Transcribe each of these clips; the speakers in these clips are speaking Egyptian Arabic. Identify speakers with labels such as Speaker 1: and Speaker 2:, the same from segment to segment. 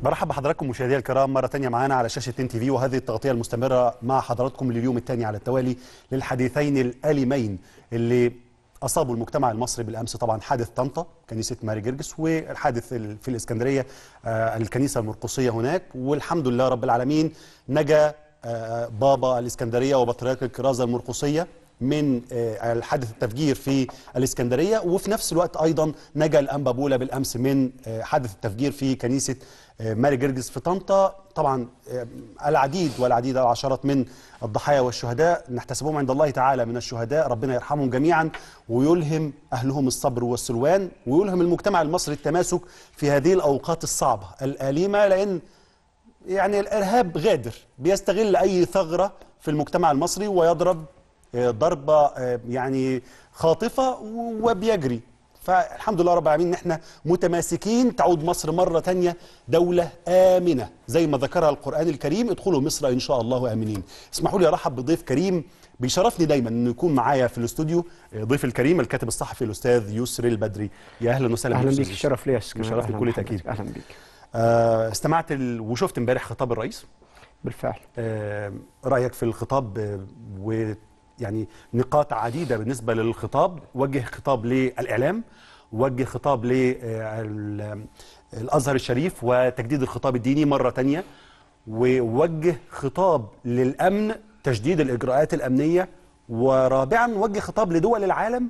Speaker 1: برحب بحضراتكم مشاهدينا الكرام مرة تانية معانا على شاشة ان تي في وهذه التغطية المستمرة مع حضراتكم لليوم الثاني على التوالي للحديثين الآلمين اللي أصابوا المجتمع المصري بالأمس طبعا حادث طنطا كنيسة ماري جرجس والحادث ال- في الإسكندرية آه، الكنيسة المرقصية هناك والحمد لله رب العالمين نجا آه، بابا الإسكندرية وبطريرك الكرازة المرقصية من آه، الحادث التفجير في الإسكندرية وفي نفس الوقت أيضا نجا الأنبا بولا بالأمس من آه، حادث التفجير في كنيسة آه، ماري جرجس في طنطا طبعا آه، العديد والعديد العشرات من الضحايا والشهداء نحتسبهم عند الله تعالى من الشهداء ربنا يرحمهم جميعا ويلهم أهلهم الصبر والسلوان ويلهم المجتمع المصري التماسك في هذه الأوقات الصعبة الآليمة لأن يعني الارهاب غادر بيستغل اي ثغره في المجتمع المصري ويضرب آه، ضربه آه، يعني خاطفه وبيجري فالحمد لله رب العالمين ان احنا متماسكين تعود مصر مره تانية دوله امنه زي ما ذكرها القران الكريم ادخلوا مصر ان شاء الله امنين اسمحوا لي ارحب بضيف كريم بيشرفني دايما انه يكون معايا في الاستوديو آه، ضيف الكريم الكاتب الصحفي الاستاذ يسري البدري يا اهلا وسهلا
Speaker 2: اهلا
Speaker 1: أستاذ
Speaker 2: بيك
Speaker 1: يسري.
Speaker 2: الشرف لي يا أستاذ
Speaker 1: الشرف
Speaker 2: أهلاً
Speaker 1: لكل
Speaker 2: بحضرتك.
Speaker 1: تاكيد
Speaker 2: اهلا بيك
Speaker 1: آه، استمعت ال... وشفت امبارح خطاب الرئيس
Speaker 2: بالفعل
Speaker 1: آه، رايك في الخطاب آه، ويعني نقاط عديده بالنسبه للخطاب وجه خطاب للاعلام وجه خطاب للازهر الشريف وتجديد الخطاب الديني مره تانية ووجه خطاب للامن تشديد الاجراءات الامنيه ورابعا وجه خطاب لدول العالم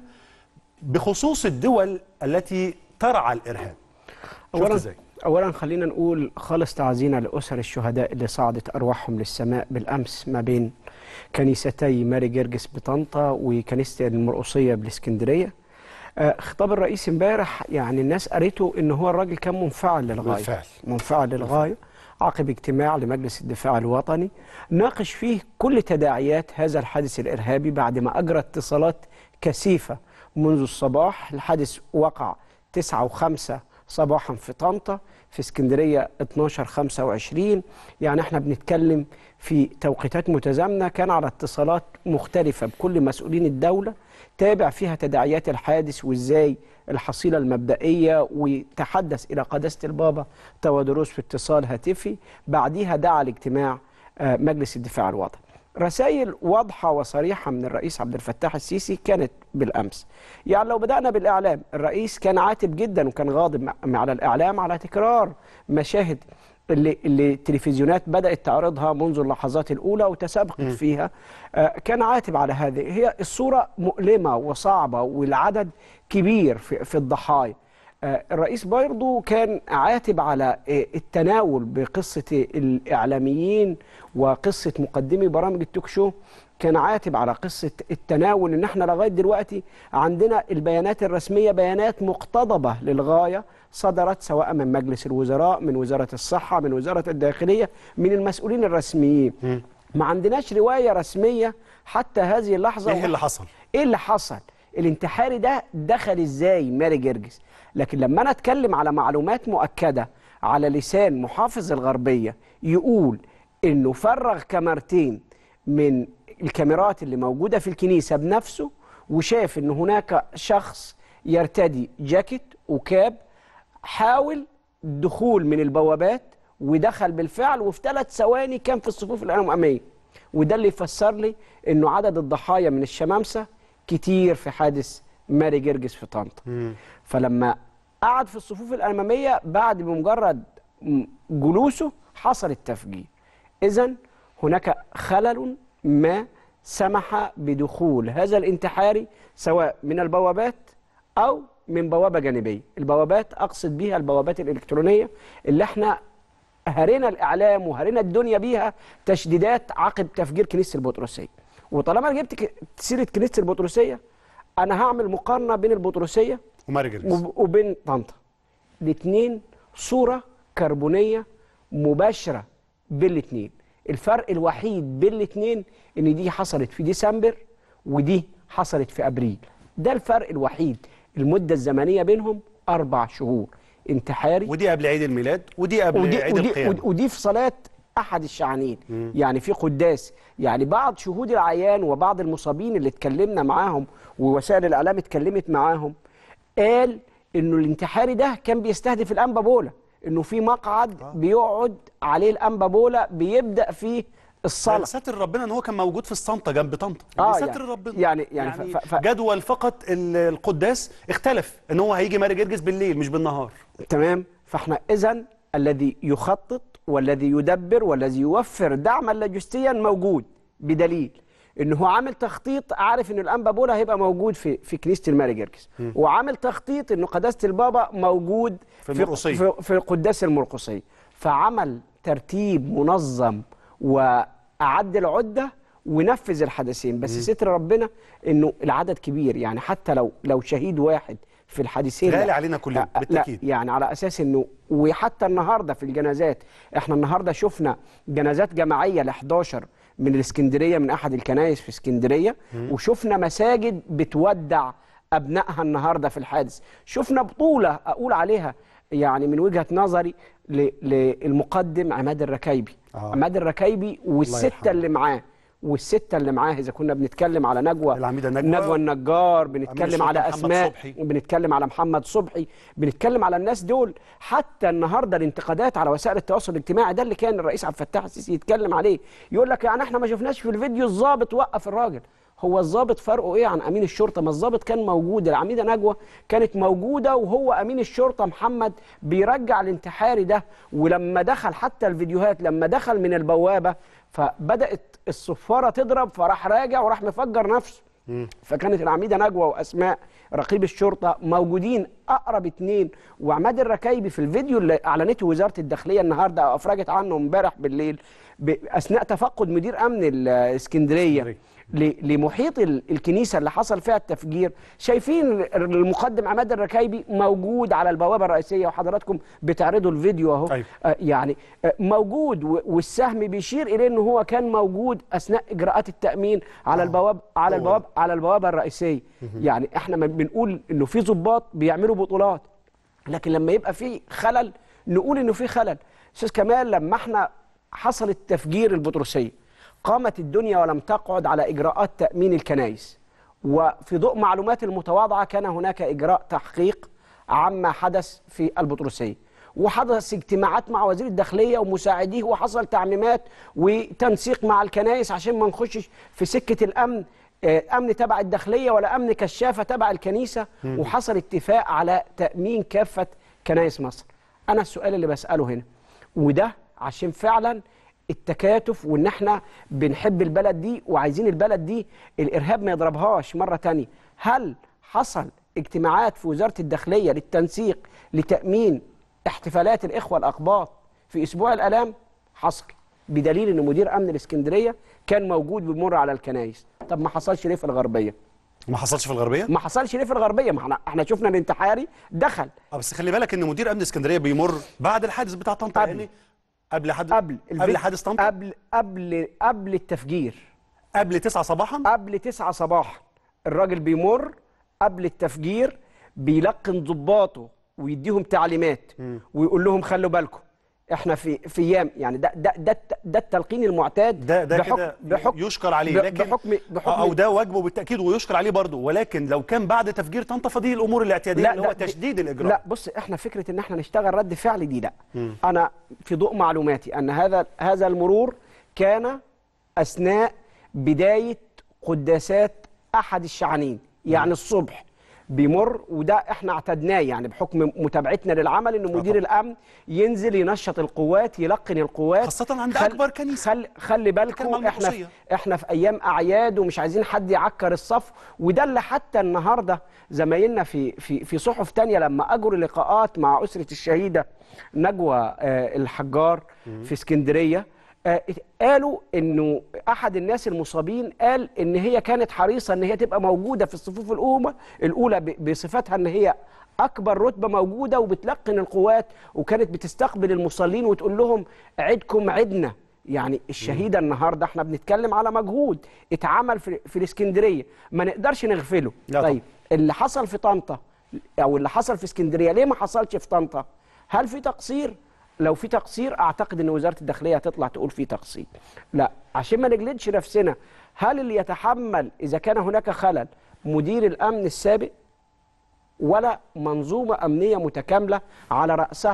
Speaker 1: بخصوص الدول التي ترعى الارهاب شفت
Speaker 2: اولا
Speaker 1: ازاي
Speaker 2: اولا خلينا نقول خالص تعزينا لاسر الشهداء اللي صعدت ارواحهم للسماء بالامس ما بين كنيستي ماري جرجس بطنطا وكنيسه المرقصيه بالاسكندريه آه، خطاب الرئيس امبارح يعني الناس قريته ان هو الراجل كان منفعل للغايه
Speaker 1: بالفعل.
Speaker 2: منفعل للغايه عقب اجتماع لمجلس الدفاع الوطني ناقش فيه كل تداعيات هذا الحادث الارهابي بعد ما اجرى اتصالات كثيفه منذ الصباح الحادث وقع 9 و5 صباحا في طنطا في اسكندريه 12 25 يعني احنا بنتكلم في توقيتات متزامنه كان على اتصالات مختلفه بكل مسؤولين الدوله تابع فيها تداعيات الحادث وازاي الحصيله المبدئيه وتحدث الى قداسه البابا تودروس في اتصال هاتفي بعديها دعا لاجتماع آه، مجلس الدفاع الوطني رسائل واضحة وصريحة من الرئيس عبد الفتاح السيسي كانت بالأمس يعني لو بدأنا بالإعلام الرئيس كان عاتب جدا وكان غاضب مع- على الإعلام على تكرار مشاهد اللي, اللي التلفزيونات بدأت تعرضها منذ اللحظات الأولى وتسابقت فيها آه، كان عاتب على هذه هي الصورة مؤلمة وصعبة والعدد كبير في, في الضحايا آه، الرئيس برضو كان عاتب على آه، التناول بقصة الإعلاميين وقصة مقدمي برامج التوك شو كان عاتب على قصة التناول إن احنا لغاية دلوقتي عندنا البيانات الرسمية بيانات مقتضبة للغاية صدرت سواء من مجلس الوزراء من وزارة الصحة من وزارة الداخلية من المسؤولين الرسميين ما عندناش رواية رسمية حتى هذه اللحظة
Speaker 1: ايه اللي حصل
Speaker 2: ايه اللي حصل الانتحاري ده دخل ازاي ماري جرجس لكن لما انا اتكلم على معلومات مؤكده على لسان محافظ الغربيه يقول انه فرغ كاميرتين من الكاميرات اللي موجوده في الكنيسه بنفسه وشاف ان هناك شخص يرتدي جاكيت وكاب حاول الدخول من البوابات ودخل بالفعل وفي ثلاث ثواني كان في الصفوف الاماميه وده اللي يفسر لي انه عدد الضحايا من الشمامسه كتير في حادث ماري جرجس في طنطا فلما قعد في الصفوف الاماميه بعد بمجرد م- جلوسه حصل التفجير اذا هناك خلل ما سمح بدخول هذا الانتحاري سواء من البوابات او من بوابه جانبيه البوابات اقصد بيها البوابات الالكترونيه اللي احنا هرينا الاعلام وهرينا الدنيا بيها تشديدات عقب تفجير كنيسه البطرسيه وطالما أنا جبت ك- سيره كنيسه البطرسيه انا هعمل مقارنه بين البطرسيه
Speaker 1: وماري جرجس
Speaker 2: وب- وبين طنطا الاثنين صوره كربونيه مباشره بين الاثنين الفرق الوحيد بين الاثنين ان دي حصلت في ديسمبر ودي حصلت في ابريل ده الفرق الوحيد المده الزمنيه بينهم اربع شهور انتحاري
Speaker 1: ودي قبل عيد الميلاد ودي قبل
Speaker 2: ودي,
Speaker 1: عيد
Speaker 2: ودي,
Speaker 1: القيامة
Speaker 2: ودي, ودي في صلاة أحد الشعنين يعني في قداس يعني بعض شهود العيان وبعض المصابين اللي اتكلمنا معاهم ووسائل الإعلام اتكلمت معاهم قال إنه الانتحاري ده كان بيستهدف الأنبا بولا انه في مقعد بيقعد عليه الانبا بولا بيبدا فيه الصلاه
Speaker 1: ساتر ربنا ان هو كان موجود في الصنطه جنب طنطا
Speaker 2: آه،
Speaker 1: ساتر
Speaker 2: يعني-
Speaker 1: ربنا
Speaker 2: يعني- يعني ف- ف- ف-
Speaker 1: جدول فقط ال- القداس اختلف ان هو هيجي ماري جرجس بالليل مش بالنهار
Speaker 2: تمام فاحنا اذا الذي يخطط والذي يدبر والذي يوفر دعما لوجستيا موجود بدليل انه هو عامل تخطيط عارف ان الانبا بولا هيبقى موجود في في كنيسه الماري جرجس وعامل تخطيط انه قداسه البابا موجود
Speaker 1: في المرقصية.
Speaker 2: في, في القداس المرقصيه فعمل ترتيب منظم واعد العده ونفذ الحدثين بس ستر ربنا انه العدد كبير يعني حتى لو لو شهيد واحد في الحديثين
Speaker 1: غالي
Speaker 2: لا.
Speaker 1: علينا كلنا،
Speaker 2: لا- لا
Speaker 1: بالتأكيد.
Speaker 2: يعني على اساس انه وحتى النهارده في الجنازات احنا النهارده شفنا جنازات جماعيه ل 11 من الاسكندريه من احد الكنائس في اسكندريه وشفنا مساجد بتودع ابنائها النهارده في الحادث شفنا بطوله اقول عليها يعني من وجهه نظري ل- للمقدم عماد الركايبي
Speaker 1: آه.
Speaker 2: عماد الركايبي والسته
Speaker 1: يرحمه.
Speaker 2: اللي معاه والسته اللي معاه اذا كنا بنتكلم على نجوى
Speaker 1: العميدة نجوى.
Speaker 2: نجوى النجار
Speaker 1: أمير
Speaker 2: بنتكلم
Speaker 1: الشرطة
Speaker 2: على
Speaker 1: محمد
Speaker 2: اسماء
Speaker 1: صبحي.
Speaker 2: بنتكلم على محمد صبحي بنتكلم على الناس دول حتى النهارده الانتقادات على وسائل التواصل الاجتماعي ده اللي كان الرئيس عبد الفتاح السيسي يتكلم عليه يقول لك يعني احنا ما شفناش في الفيديو الضابط وقف الراجل هو الضابط فرقه ايه عن امين الشرطه ما الضابط كان موجود العميده نجوى كانت موجوده وهو امين الشرطه محمد بيرجع الانتحاري ده ولما دخل حتى الفيديوهات لما دخل من البوابه فبدات الصفاره تضرب فراح راجع وراح مفجر نفسه فكانت العميده نجوى واسماء رقيب الشرطه موجودين اقرب اتنين وعماد الركايبي في الفيديو اللي اعلنته وزاره الداخليه النهارده او افرجت عنه امبارح بالليل ب- اثناء تفقد مدير امن الاسكندريه ل- لمحيط ال- الكنيسه اللي حصل فيها التفجير شايفين المقدم عماد الركايبي موجود على البوابه الرئيسيه وحضراتكم بتعرضوا الفيديو اهو
Speaker 1: أيوة.
Speaker 2: آه، يعني آه، موجود و- والسهم بيشير اليه ان هو كان موجود اثناء اجراءات التامين على البوابه على
Speaker 1: هو
Speaker 2: البوابه على البوابه الرئيسيه يعني احنا ما بنقول انه في ضباط بيعملوا بطولات لكن لما يبقى في خلل نقول انه في خلل استاذ كمال لما احنا حصل التفجير البطرسيه قامت الدنيا ولم تقعد على اجراءات تامين الكنائس وفي ضوء معلومات المتواضعه كان هناك اجراء تحقيق عما حدث في البطرسيه وحدث اجتماعات مع وزير الداخليه ومساعديه وحصل تعميمات وتنسيق مع الكنائس عشان ما نخشش في سكه الامن آه، امن تبع الداخليه ولا امن كشافه تبع الكنيسه وحصل اتفاق على تامين كافه كنائس مصر انا السؤال اللي بساله هنا وده عشان فعلا التكاتف وان احنا بنحب البلد دي وعايزين البلد دي الارهاب ما يضربهاش مره تانية هل حصل اجتماعات في وزاره الداخليه للتنسيق لتامين احتفالات الاخوه الاقباط في اسبوع الالام حصل بدليل ان مدير امن الاسكندريه كان موجود بيمر على الكنائس طب ما حصلش ليه في الغربيه
Speaker 1: ما حصلش في الغربيه
Speaker 2: ما حصلش ليه في الغربيه ما احنا احنا شفنا الانتحاري دخل
Speaker 1: اه بس خلي بالك ان مدير امن اسكندريه بيمر بعد الحادث بتاع طنطا
Speaker 2: قبل.
Speaker 1: يعني قبل حد
Speaker 2: قبل
Speaker 1: قبل
Speaker 2: الفيديو-
Speaker 1: حادث طنطا
Speaker 2: قبل قبل قبل التفجير
Speaker 1: قبل 9 صباحا
Speaker 2: قبل 9 صباحا الراجل بيمر قبل التفجير بيلقن ضباطه ويديهم تعليمات ويقول لهم خلوا بالكم احنا في في ايام يعني ده ده ده, ده التلقين المعتاد
Speaker 1: ده ده
Speaker 2: بحكم
Speaker 1: كده
Speaker 2: بحكم
Speaker 1: يشكر عليه
Speaker 2: ب-
Speaker 1: لكن
Speaker 2: بحكم بحكم
Speaker 1: او ده واجبه بالتاكيد ويشكر عليه برضه ولكن لو كان بعد تفجير طنطا فدي الامور الاعتياديه اللي
Speaker 2: ده-
Speaker 1: هو
Speaker 2: دي-
Speaker 1: تشديد الاجراء
Speaker 2: لا بص احنا فكره ان احنا نشتغل رد فعل دي لا انا في ضوء معلوماتي ان هذا هذا المرور كان اثناء بدايه قداسات احد الشعانين يعني الصبح بيمر وده احنا اعتدناه يعني بحكم متابعتنا للعمل ان مدير الامن ينزل ينشط القوات يلقن القوات
Speaker 1: خاصة عند
Speaker 2: خل-
Speaker 1: أكبر كنيسة.
Speaker 2: خل خلي
Speaker 1: بتكلم
Speaker 2: بالكم
Speaker 1: عن
Speaker 2: احنا
Speaker 1: المقصية.
Speaker 2: في احنا في ايام اعياد ومش عايزين حد يعكر الصف وده اللي حتى النهارده زمايلنا في في في صحف تانية لما اجروا لقاءات مع اسره الشهيده نجوى آه، الحجار في اسكندريه آه، قالوا انه احد الناس المصابين قال ان هي كانت حريصه ان هي تبقى موجوده في الصفوف الاولى الاولى ب- بصفتها ان هي اكبر رتبه موجوده وبتلقن القوات وكانت بتستقبل المصلين وتقول لهم عيدكم عيدنا يعني الشهيده النهارده احنا بنتكلم على مجهود اتعمل في, في الاسكندريه ما نقدرش نغفله
Speaker 1: لا
Speaker 2: طيب اللي حصل في طنطا او اللي حصل في اسكندريه ليه ما حصلش في طنطا هل في تقصير لو في تقصير اعتقد ان وزاره الداخليه هتطلع تقول في تقصير لا عشان ما نجلدش نفسنا هل اللي يتحمل اذا كان هناك خلل مدير الامن السابق ولا منظومه امنيه متكامله على راسها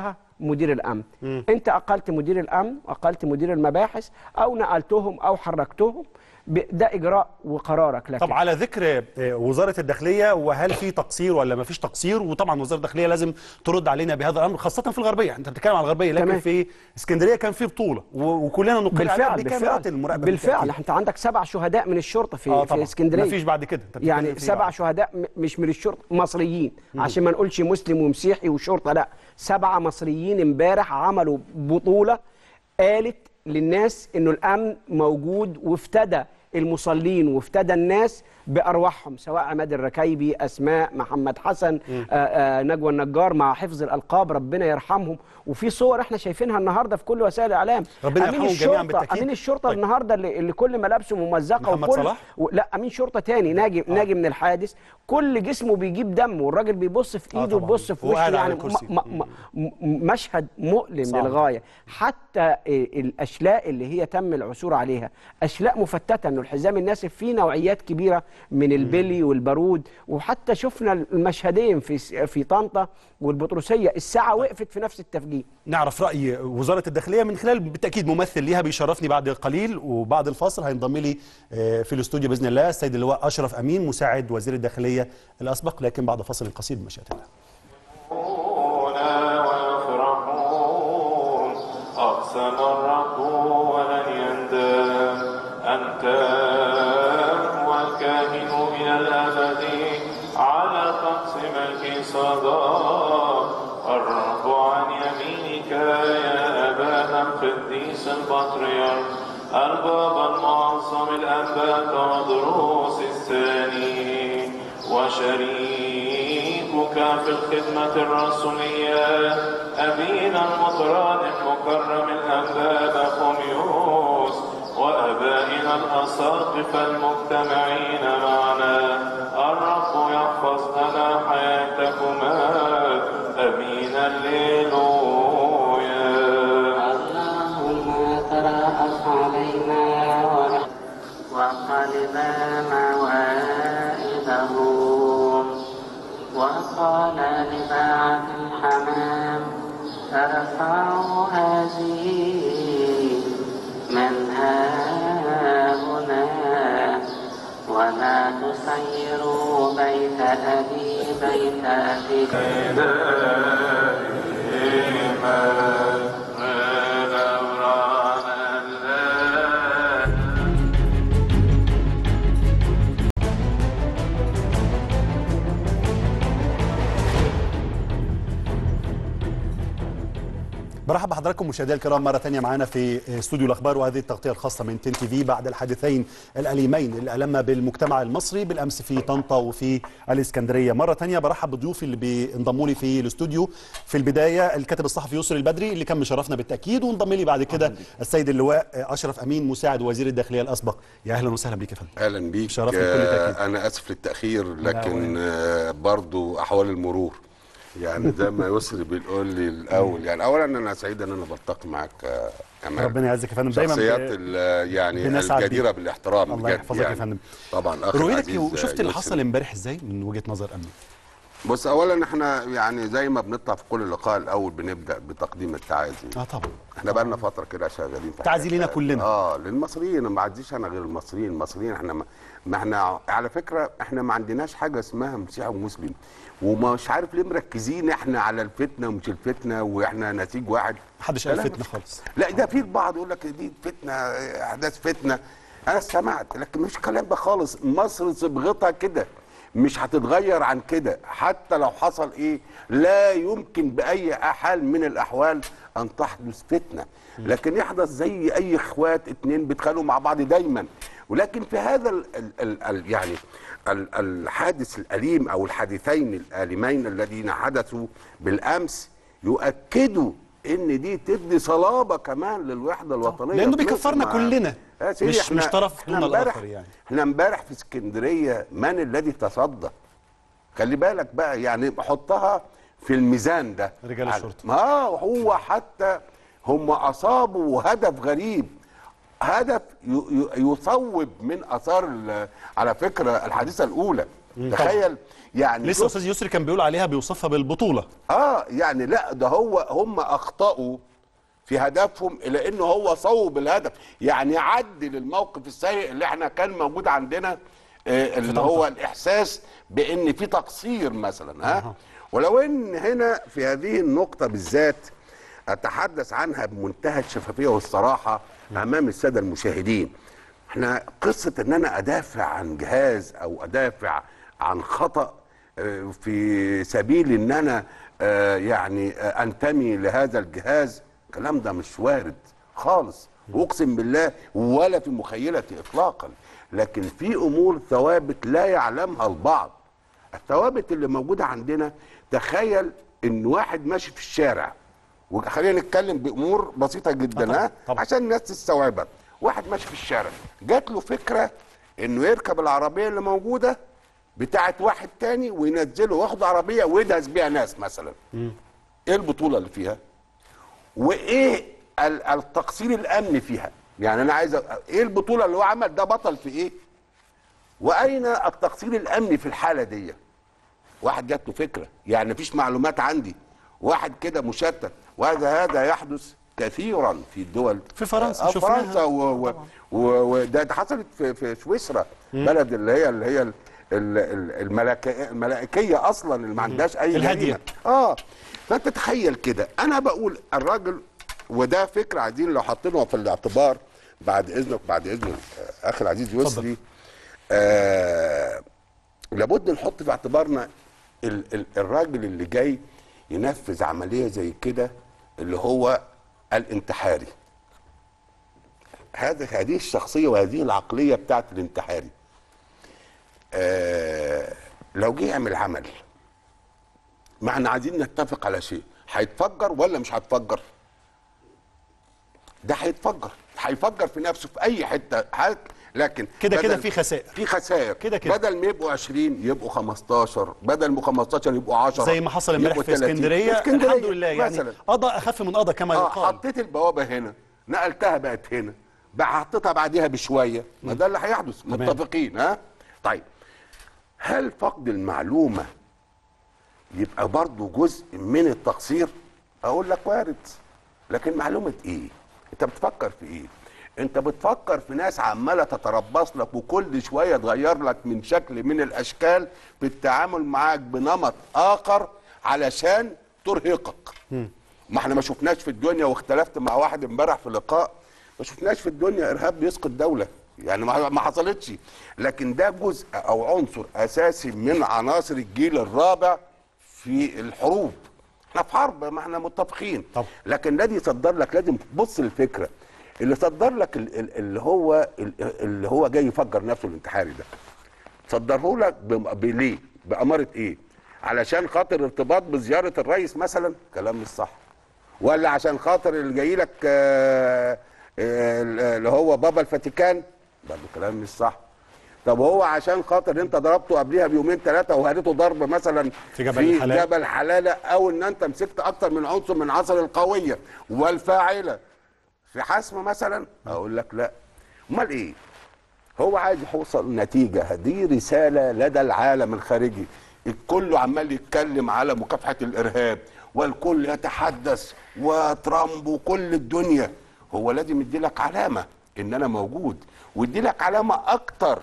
Speaker 2: مدير الامن انت اقلت مدير الامن اقلت مدير المباحث او نقلتهم او حركتهم ب- ده اجراء وقرارك لكن
Speaker 1: طب على ذكر آه، وزاره الداخليه وهل في تقصير ولا ما فيش تقصير وطبعا وزاره الداخليه لازم ترد علينا بهذا الامر خاصه في الغربيه انت بتتكلم عن الغربيه لكن
Speaker 2: تمام.
Speaker 1: في اسكندريه كان في بطوله و- وكلنا نقل عليها
Speaker 2: بالفعل
Speaker 1: بكاميرات
Speaker 2: بالفعل
Speaker 1: المراقبه
Speaker 2: بالفعل
Speaker 1: بالتأكيد.
Speaker 2: انت عندك سبع شهداء من الشرطه في
Speaker 1: اه
Speaker 2: في
Speaker 1: طبعا
Speaker 2: اسكندريه
Speaker 1: ما فيش بعد كده أنت بتتكلم
Speaker 2: يعني
Speaker 1: في
Speaker 2: سبع
Speaker 1: بعد.
Speaker 2: شهداء م- مش من الشرطه مصريين عشان ما نقولش مسلم ومسيحي وشرطه لا سبعه مصريين امبارح عملوا بطوله قالت للناس انه الامن موجود وافتدى المصلين وافتدى الناس بارواحهم سواء عماد الركايبي اسماء محمد حسن آآ آآ نجوى النجار مع حفظ الالقاب ربنا يرحمهم وفي صور احنا شايفينها النهارده في كل وسائل الاعلام
Speaker 1: ربنا
Speaker 2: امين
Speaker 1: يرحمهم جميعاً
Speaker 2: الشرطه
Speaker 1: بالتأكيد.
Speaker 2: امين الشرطه
Speaker 1: طيب.
Speaker 2: النهارده اللي, اللي كل ملابسه ممزقه
Speaker 1: محمد
Speaker 2: وكل
Speaker 1: صلاح؟
Speaker 2: و... لا امين شرطه تاني ناجي آه. ناجي من الحادث كل جسمه بيجيب دم والراجل بيبص في
Speaker 1: آه
Speaker 2: ايده
Speaker 1: طبعاً.
Speaker 2: ويبص في
Speaker 1: وهو
Speaker 2: وشه
Speaker 1: قاعد على
Speaker 2: يعني
Speaker 1: الكرسي.
Speaker 2: م... م... م... مشهد مؤلم
Speaker 1: صعب.
Speaker 2: للغايه حتى إيه الاشلاء اللي هي تم العثور عليها اشلاء مفتته انه الحزام الناسف فيه نوعيات كبيره من البلي والبارود وحتى شفنا المشهدين في س- في طنطا والبطرسيه الساعه وقفت في نفس التفجير
Speaker 1: نعرف راي وزاره الداخليه من خلال بالتاكيد ممثل ليها بيشرفني بعد قليل وبعد الفاصل هينضم لي آه، في الاستوديو باذن الله السيد اللواء اشرف امين مساعد وزير الداخليه الاسبق لكن بعد فاصل قصير بمشيئه الله
Speaker 3: ويفرحون أقسم الرب ولن يندم أنت هو الكاهن إلى الأبد على طقس ملك صدى الرب عن يمينك يا أبانا القديس البطريرك البابا المعظم الأنبات ودروس الثاني وشريكك في الخدمة الرسولية أبينا المطران المكرم الأنباب خميوس وأبائنا الأساقفة المجتمعين معنا الرب يحفظ لنا حياتكما أمين الليلويا
Speaker 4: اللهم ترأس علينا ورح- وقلب موائده وقال لباعة الحمام ارفعوا هذه من ها هنا ولا تسيروا بيت أبي بيت أبي
Speaker 1: برحب بحضراتكم مشاهدينا الكرام مره ثانيه معانا في استوديو الاخبار وهذه التغطيه الخاصه من تن تي في بعد الحادثين الاليمين اللي الما بالمجتمع المصري بالامس في طنطا وفي الاسكندريه مره ثانيه برحب بضيوفي اللي بينضموا لي في الاستوديو في البدايه الكاتب الصحفي يسر البدري اللي كان مشرفنا بالتاكيد وانضم لي بعد كده السيد اللواء اشرف امين مساعد وزير الداخليه الاسبق يا اهلا وسهلا بيك يا فندم
Speaker 5: اهلا بيك
Speaker 1: شرفني بكل
Speaker 5: آه،
Speaker 1: تأكيد.
Speaker 5: انا اسف للتاخير لكن
Speaker 1: وين.
Speaker 5: آه، برضو احوال المرور يعني زي ما يسري بيقول لي الاول يعني اولا انا سعيد ان انا بلتقي معاك آه، كمان
Speaker 1: ربنا يعزك يا فندم دايما
Speaker 5: شخصيات
Speaker 1: ب-
Speaker 5: ال- يعني
Speaker 1: بنسعد
Speaker 5: الجديره
Speaker 1: بيك.
Speaker 5: بالاحترام
Speaker 1: الله
Speaker 5: بجد
Speaker 1: يحفظك يا
Speaker 5: يعني.
Speaker 1: فندم.
Speaker 5: طبعا اخ
Speaker 1: رؤيتك
Speaker 5: العزيز،
Speaker 1: وشفت
Speaker 5: آه،
Speaker 1: اللي
Speaker 5: يسري.
Speaker 1: حصل امبارح ازاي من وجهه نظر امني
Speaker 5: بص اولا احنا يعني زي ما بنطلع في كل لقاء الاول بنبدا بتقديم التعازي
Speaker 1: اه طبعا
Speaker 5: احنا بقى لنا فتره كده شغالين في
Speaker 1: تعزي لينا
Speaker 5: حاجة.
Speaker 1: كلنا.
Speaker 5: اه للمصريين ما عديش انا غير المصريين المصريين احنا ما, ما احنا على فكره احنا ما عندناش حاجه اسمها مسيحي ومسلم ومش عارف ليه مركزين احنا على الفتنه ومش الفتنه واحنا نسيج واحد
Speaker 1: محدش قال
Speaker 5: لا،
Speaker 1: فتنه
Speaker 5: مش-
Speaker 1: خالص
Speaker 5: لا ده في البعض يقول لك دي فتنه احداث فتنه انا سمعت لكن مش الكلام ده خالص مصر صبغتها كده مش هتتغير عن كده حتى لو حصل ايه لا يمكن باي حال من الاحوال ان تحدث فتنه لكن يحدث زي اي اخوات اتنين بيتخانقوا مع بعض دايما ولكن في هذا ال ال ال ال يعني ال الحادث الاليم او الحادثين الالمين الذين حدثوا بالامس يؤكدوا ان دي تدي صلابه كمان للوحده الوطنيه
Speaker 1: لأنه
Speaker 5: في مصر.
Speaker 1: بيكفرنا
Speaker 5: ما-
Speaker 1: كلنا.
Speaker 5: يا سيدي
Speaker 1: مش- مش طرف
Speaker 5: احنا
Speaker 1: دون
Speaker 5: امبارح
Speaker 1: الآخر يعني.
Speaker 5: احنا امبارح في اسكندريه من الذي تصدى خلي بالك بقى يعني حطها في الميزان ده
Speaker 1: رجال
Speaker 5: على-
Speaker 1: الشرطة.
Speaker 5: ما هو حتى هم اصابوا هدف غريب هدف ي- ي- يصوب من اثار ال- على فكره الحادثه الاولى تخيل يعني
Speaker 1: لسه
Speaker 5: شوف-
Speaker 1: استاذ يسري كان بيقول عليها بيوصفها بالبطوله
Speaker 5: اه يعني لا ده هو هم اخطاوا في هدفهم الى انه هو صوب الهدف يعني عدل الموقف السيء اللي احنا كان موجود عندنا آه اللي هو الاحساس بان في تقصير مثلا ها ولو ان هنا في هذه النقطه بالذات اتحدث عنها بمنتهى الشفافيه والصراحه امام الساده المشاهدين احنا قصه ان انا ادافع عن جهاز او ادافع عن خطا آه، في سبيل ان انا آه، يعني آه، انتمي لهذا الجهاز الكلام ده مش وارد خالص واقسم بالله ولا في مخيلتي اطلاقا لكن في امور ثوابت لا يعلمها البعض الثوابت اللي موجوده عندنا تخيل ان واحد ماشي في الشارع وخلينا نتكلم بامور بسيطه جدا
Speaker 1: طبعاً،
Speaker 5: ها
Speaker 1: طبعاً.
Speaker 5: عشان الناس تستوعبها واحد ماشي في الشارع جات له فكره انه يركب العربيه اللي موجوده بتاعت واحد تاني وينزله واخد عربيه ويدهس بيها ناس مثلا ايه البطوله اللي فيها وايه ال- التقصير الامني فيها يعني انا عايز أ- ايه البطوله اللي هو عمل ده بطل في ايه واين التقصير الامني في الحاله دي واحد جات له فكره يعني مفيش معلومات عندي واحد كده مشتت وهذا هذا يحدث كثيرا في الدول
Speaker 1: في فرنسا
Speaker 5: آه
Speaker 1: شفناها.
Speaker 5: فرنسا و- و- و- وده ده حصلت في في سويسرا بلد اللي هي اللي هي ال- ال- ال- الملكة الملائكيه اصلا اللي ما عندهاش اي
Speaker 1: الهادية.
Speaker 5: جريمة. اه فانت تخيل كده انا بقول الراجل وده فكره عايزين لو حاطينها في الاعتبار بعد اذنك بعد اذن آه، اخي العزيز يسري آه لابد نحط في اعتبارنا ال ال الراجل اللي جاي ينفذ عمليه زي كده اللي هو الانتحاري هذا هذه الشخصيه وهذه العقليه بتاعت الانتحاري آه لو جه يعمل عمل ما احنا عايزين نتفق على شيء هيتفجر ولا مش هيتفجر ده هيتفجر هيفجر في نفسه في اي حته هات لكن
Speaker 1: كده كده
Speaker 5: بدل-
Speaker 1: في خسائر.
Speaker 5: في خسائر
Speaker 1: كده كده.
Speaker 5: بدل ما يبقوا 20 يبقوا 15 بدل ما 15 يبقوا 10
Speaker 1: زي ما حصل امبارح
Speaker 5: يبقوا
Speaker 1: في
Speaker 5: 30.
Speaker 1: اسكندريه
Speaker 5: في اسكندريه
Speaker 1: الحمد لله يعني
Speaker 5: مثلا
Speaker 1: قضى اخف من قضى كما
Speaker 5: اه
Speaker 1: يقال
Speaker 5: حطيت البوابه هنا نقلتها بقت هنا بقى حطيتها بعديها بشويه ما ده اللي هيحدث متفقين ها طيب هل فقد المعلومه يبقى برضه جزء من التقصير اقول لك وارد لكن معلومه ايه انت بتفكر في ايه انت بتفكر في ناس عماله تتربص لك وكل شويه تغير لك من شكل من الاشكال في التعامل معاك بنمط اخر علشان ترهقك ما احنا ما شفناش في الدنيا واختلفت مع واحد امبارح في لقاء ما شفناش في الدنيا ارهاب بيسقط دوله يعني ما ما حصلتش لكن ده جزء او عنصر اساسي من عناصر الجيل الرابع في الحروب احنا في حرب ما احنا متفقين
Speaker 1: طبعا.
Speaker 5: لكن الذي يصدر لك لازم تبص للفكره اللي صدر لك ال- ال- اللي هو ال- اللي هو جاي يفجر نفسه الانتحاري ده صدره لك بم- بليه بأمارة ايه علشان خاطر ارتباط بزيارة الرئيس مثلا كلام مش صح ولا عشان خاطر اللي جاي لك آه، آه، اللي هو بابا الفاتيكان برضه كلام مش صح طب هو عشان خاطر انت ضربته قبليها بيومين ثلاثه وهديته ضرب مثلا
Speaker 1: في جبل
Speaker 5: في
Speaker 1: الحلال.
Speaker 5: جبل حلاله او ان انت مسكت اكتر من عنصر من عناصر القويه والفاعله في حسم مثلا اقول لك لا امال ايه هو عايز يوصل نتيجة دي رسالة لدى العالم الخارجي الكل عمال يتكلم على مكافحة الإرهاب والكل يتحدث وترامب وكل الدنيا هو لازم يديلك علامة إن أنا موجود ويديلك علامة أكتر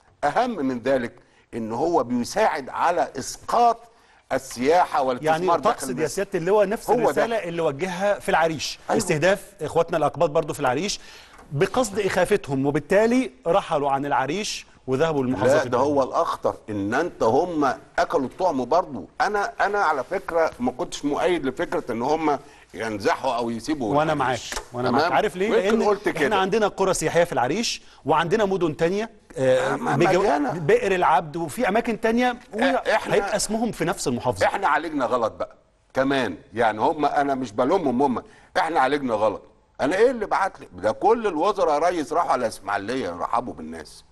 Speaker 5: أهم من ذلك إن هو بيساعد على إسقاط السياحة والاستثمار
Speaker 1: يعني
Speaker 5: داخل
Speaker 1: تقصد يا
Speaker 5: مصر.
Speaker 1: سياده اللواء نفس
Speaker 5: هو ده.
Speaker 1: الرساله اللي وجهها في العريش
Speaker 5: أيوة.
Speaker 1: استهداف اخواتنا الاقباط برضو في العريش بقصد اخافتهم وبالتالي رحلوا عن العريش وذهبوا للمحافظات
Speaker 5: لا ده هو الاخطر ان انت هم اكلوا الطعم برضو انا انا على فكره ما كنتش مؤيد لفكره ان هم ينزحوا او يسيبوا
Speaker 1: وانا معاك
Speaker 5: العريش.
Speaker 1: وانا
Speaker 5: تمام؟
Speaker 1: معاك عارف ليه
Speaker 5: ويمكن
Speaker 1: لان
Speaker 5: قلت
Speaker 1: احنا
Speaker 5: كده
Speaker 1: عندنا قرى سياحيه في العريش وعندنا مدن تانية آه،
Speaker 5: ما-
Speaker 1: بجو-
Speaker 5: مليانة.
Speaker 1: بئر العبد وفي اماكن تانية
Speaker 5: إحنا-
Speaker 1: هيبقى اسمهم في نفس المحافظه
Speaker 5: احنا عالجنا غلط بقى كمان يعني هم انا مش بلومهم هم احنا عالجنا غلط انا ايه اللي بعت لي ده كل الوزراء يا ريس راحوا على اسماعيليه رحبوا بالناس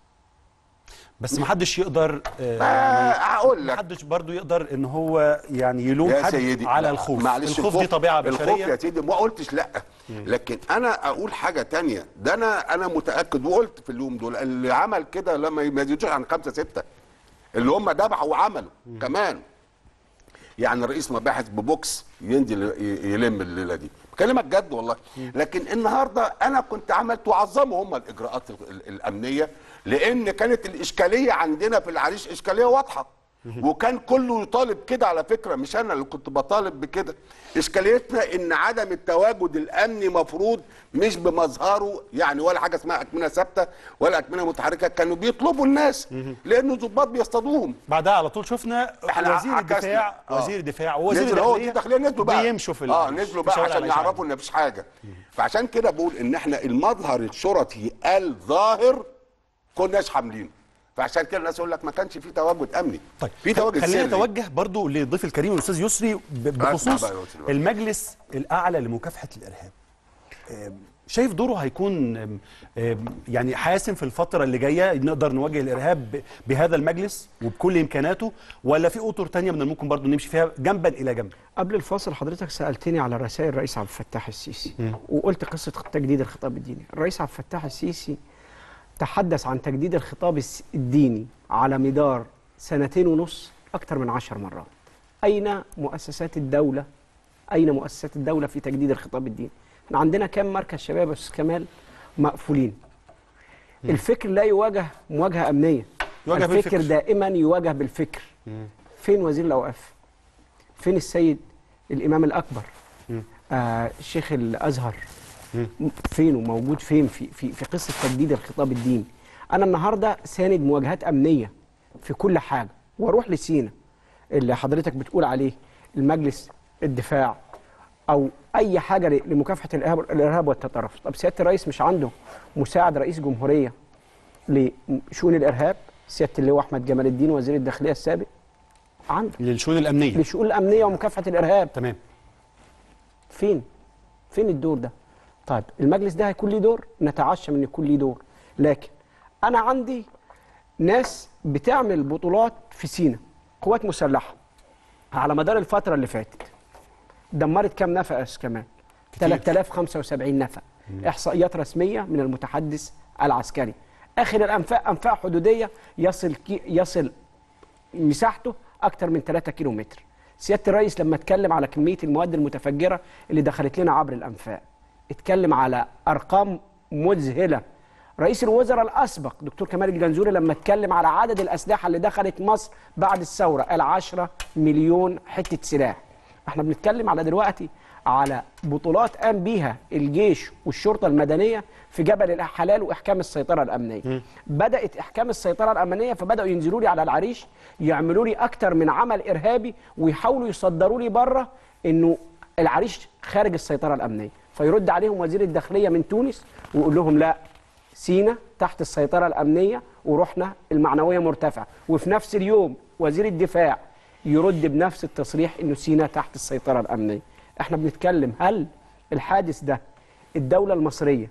Speaker 1: بس ما حدش يقدر آه،
Speaker 5: آه هقول
Speaker 1: ما
Speaker 5: لك
Speaker 1: حدش برضو يقدر ان هو يعني يلوم
Speaker 5: يا
Speaker 1: حد
Speaker 5: سيدي
Speaker 1: على
Speaker 5: لا،
Speaker 1: الخوف
Speaker 5: معلش
Speaker 1: الخوف دي طبيعه
Speaker 5: الخوف
Speaker 1: بشريه
Speaker 5: يا سيدي ما قلتش لا لكن انا اقول حاجه تانية ده انا انا متاكد وقلت في اليوم دول اللي عمل كده لما ما يزيدوش عن خمسه سته اللي هم ذبحوا وعملوا كمان يعني رئيس مباحث ببوكس ينزل ي- يلم الليله دي بكلمك جد والله لكن النهارده انا كنت عملت وعظموا هم الاجراءات ال- ال- الامنيه لان كانت الاشكاليه عندنا في العريش اشكاليه واضحه وكان كله يطالب كده على فكره مش انا اللي كنت بطالب بكده اشكاليتنا ان عدم التواجد الامني مفروض مش بمظهره يعني ولا حاجه اسمها اكمنه ثابته ولا اكمنه متحركه كانوا بيطلبوا الناس لان الضباط بيصطادوهم
Speaker 1: بعدها على طول شفنا
Speaker 5: احنا
Speaker 1: وزير
Speaker 5: عكسنا.
Speaker 1: الدفاع
Speaker 5: آه.
Speaker 1: وزير الدفاع ووزير
Speaker 5: نزل هو
Speaker 1: الداخليه
Speaker 5: الداخليه نزلوا بقى
Speaker 1: بيمشوا في
Speaker 5: اه
Speaker 1: ال-
Speaker 5: نزلوا
Speaker 1: في
Speaker 5: بقى
Speaker 1: شوارع
Speaker 5: عشان
Speaker 1: العيش
Speaker 5: يعرفوا ان مفيش حاجه فعشان كده بقول ان احنا المظهر الشرطي الظاهر كناش حاملينه فعشان كده الناس يقول لك ما كانش في تواجد امني
Speaker 1: طيب
Speaker 5: في تواجد
Speaker 1: خلينا
Speaker 5: سري.
Speaker 1: نتوجه برضو للضيف الكريم الاستاذ يسري ب- بخصوص
Speaker 5: بقى يا يسري بقى.
Speaker 1: المجلس الاعلى لمكافحه الارهاب آم، شايف دوره هيكون آم، آم، يعني حاسم في الفتره اللي جايه نقدر نواجه الارهاب ب- بهذا المجلس وبكل امكاناته ولا في اطر تانية من الممكن برضو نمشي فيها جنبا الى جنب
Speaker 2: قبل الفاصل حضرتك سألتني على رسائل الرئيس عبد الفتاح السيسي وقلت قصة تجديد الخطاب الديني الرئيس عبد الفتاح السيسي تحدث عن تجديد الخطاب الس- الديني على مدار سنتين ونص أكثر من عشر مرات أين مؤسسات الدولة أين مؤسسات الدولة في تجديد الخطاب الديني احنا عندنا كام مركز شباب يا أستاذ كمال مقفولين الفكر لا يواجه مواجهة أمنية
Speaker 1: يواجه
Speaker 2: الفكر
Speaker 1: بالفكر.
Speaker 2: دائما يواجه بالفكر فين وزير الأوقاف فين السيد الإمام الأكبر آه الشيخ الأزهر فين وموجود فين في, في, في قصة تجديد الخطاب الديني أنا النهاردة ساند مواجهات أمنية في كل حاجة وأروح لسينا اللي حضرتك بتقول عليه المجلس الدفاع أو أي حاجة ل- لمكافحة الإرهاب, الإرهاب والتطرف طب سيادة الرئيس مش عنده مساعد رئيس جمهورية لشؤون الإرهاب سيادة اللواء أحمد جمال الدين وزير الداخلية السابق عنده
Speaker 1: للشؤون الامنيه
Speaker 2: للشؤون الأمنية ومكافحة الإرهاب
Speaker 1: تمام
Speaker 2: فين فين الدور ده طيب المجلس ده هيكون ليه دور نتعشم ان يكون ليه دور لكن انا عندي ناس بتعمل بطولات في سينا قوات مسلحه على مدار الفتره اللي فاتت دمرت كام نفس كمان 3075 نفق احصائيات رسميه من المتحدث العسكري اخر الانفاق انفاق حدوديه يصل كي يصل مساحته اكتر من 3 كيلو متر سياده الرئيس لما اتكلم على كميه المواد المتفجره اللي دخلت لنا عبر الانفاق اتكلم على ارقام مذهله رئيس الوزراء الاسبق دكتور كمال الجنزوري لما اتكلم على عدد الاسلحه اللي دخلت مصر بعد الثوره قال 10 مليون حته سلاح احنا بنتكلم على دلوقتي على بطولات قام بيها الجيش والشرطه المدنيه في جبل الحلال واحكام السيطره الامنيه بدات احكام السيطره الامنيه فبداوا ينزلوا لي على العريش يعملوا لي اكتر من عمل ارهابي ويحاولوا يصدروا لي بره انه العريش خارج السيطره الامنيه فيرد عليهم وزير الداخليه من تونس ويقول لهم لا سينا تحت السيطره الامنيه وروحنا المعنويه مرتفعه وفي نفس اليوم وزير الدفاع يرد بنفس التصريح انه سينا تحت السيطره الامنيه احنا بنتكلم هل الحادث ده الدوله المصريه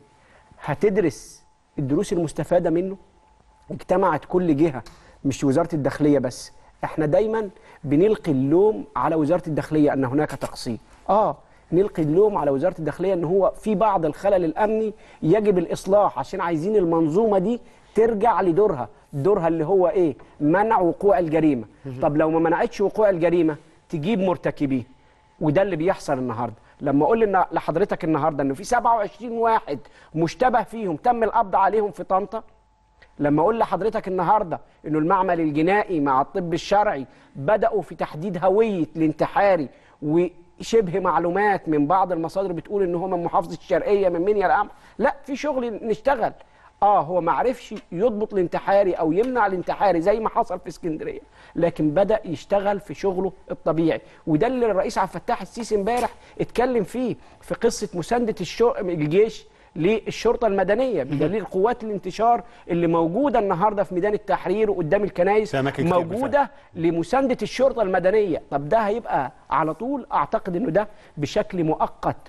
Speaker 2: هتدرس الدروس المستفاده منه اجتمعت كل جهه مش وزاره الداخليه بس احنا دايما بنلقي اللوم على وزاره الداخليه ان هناك تقصير اه نلقي اللوم على وزاره الداخليه ان هو في بعض الخلل الامني يجب الاصلاح عشان عايزين المنظومه دي ترجع لدورها دورها اللي هو ايه منع وقوع الجريمه طب لو ما منعتش وقوع الجريمه تجيب مرتكبيه وده اللي بيحصل النهارده لما اقول لنا- لحضرتك النهارده انه في 27 واحد مشتبه فيهم تم القبض عليهم في طنطا لما اقول لحضرتك النهارده انه المعمل الجنائي مع الطب الشرعي بداوا في تحديد هويه الانتحاري وشبه معلومات من بعض المصادر بتقول ان هو من محافظه الشرقيه من منيا القمح لا في شغل نشتغل اه هو ما عرفش يضبط الانتحاري او يمنع الانتحاري زي ما حصل في اسكندريه لكن بدا يشتغل في شغله الطبيعي وده اللي الرئيس عبد الفتاح السيسي امبارح اتكلم فيه في قصه مسانده الشو... الجيش للشرطه المدنيه بدليل قوات الانتشار اللي موجوده النهارده في ميدان التحرير وقدام الكنائس
Speaker 1: في أماكن كتير
Speaker 2: موجوده لمسانده الشرطه المدنيه طب ده هيبقى على طول اعتقد انه ده بشكل مؤقت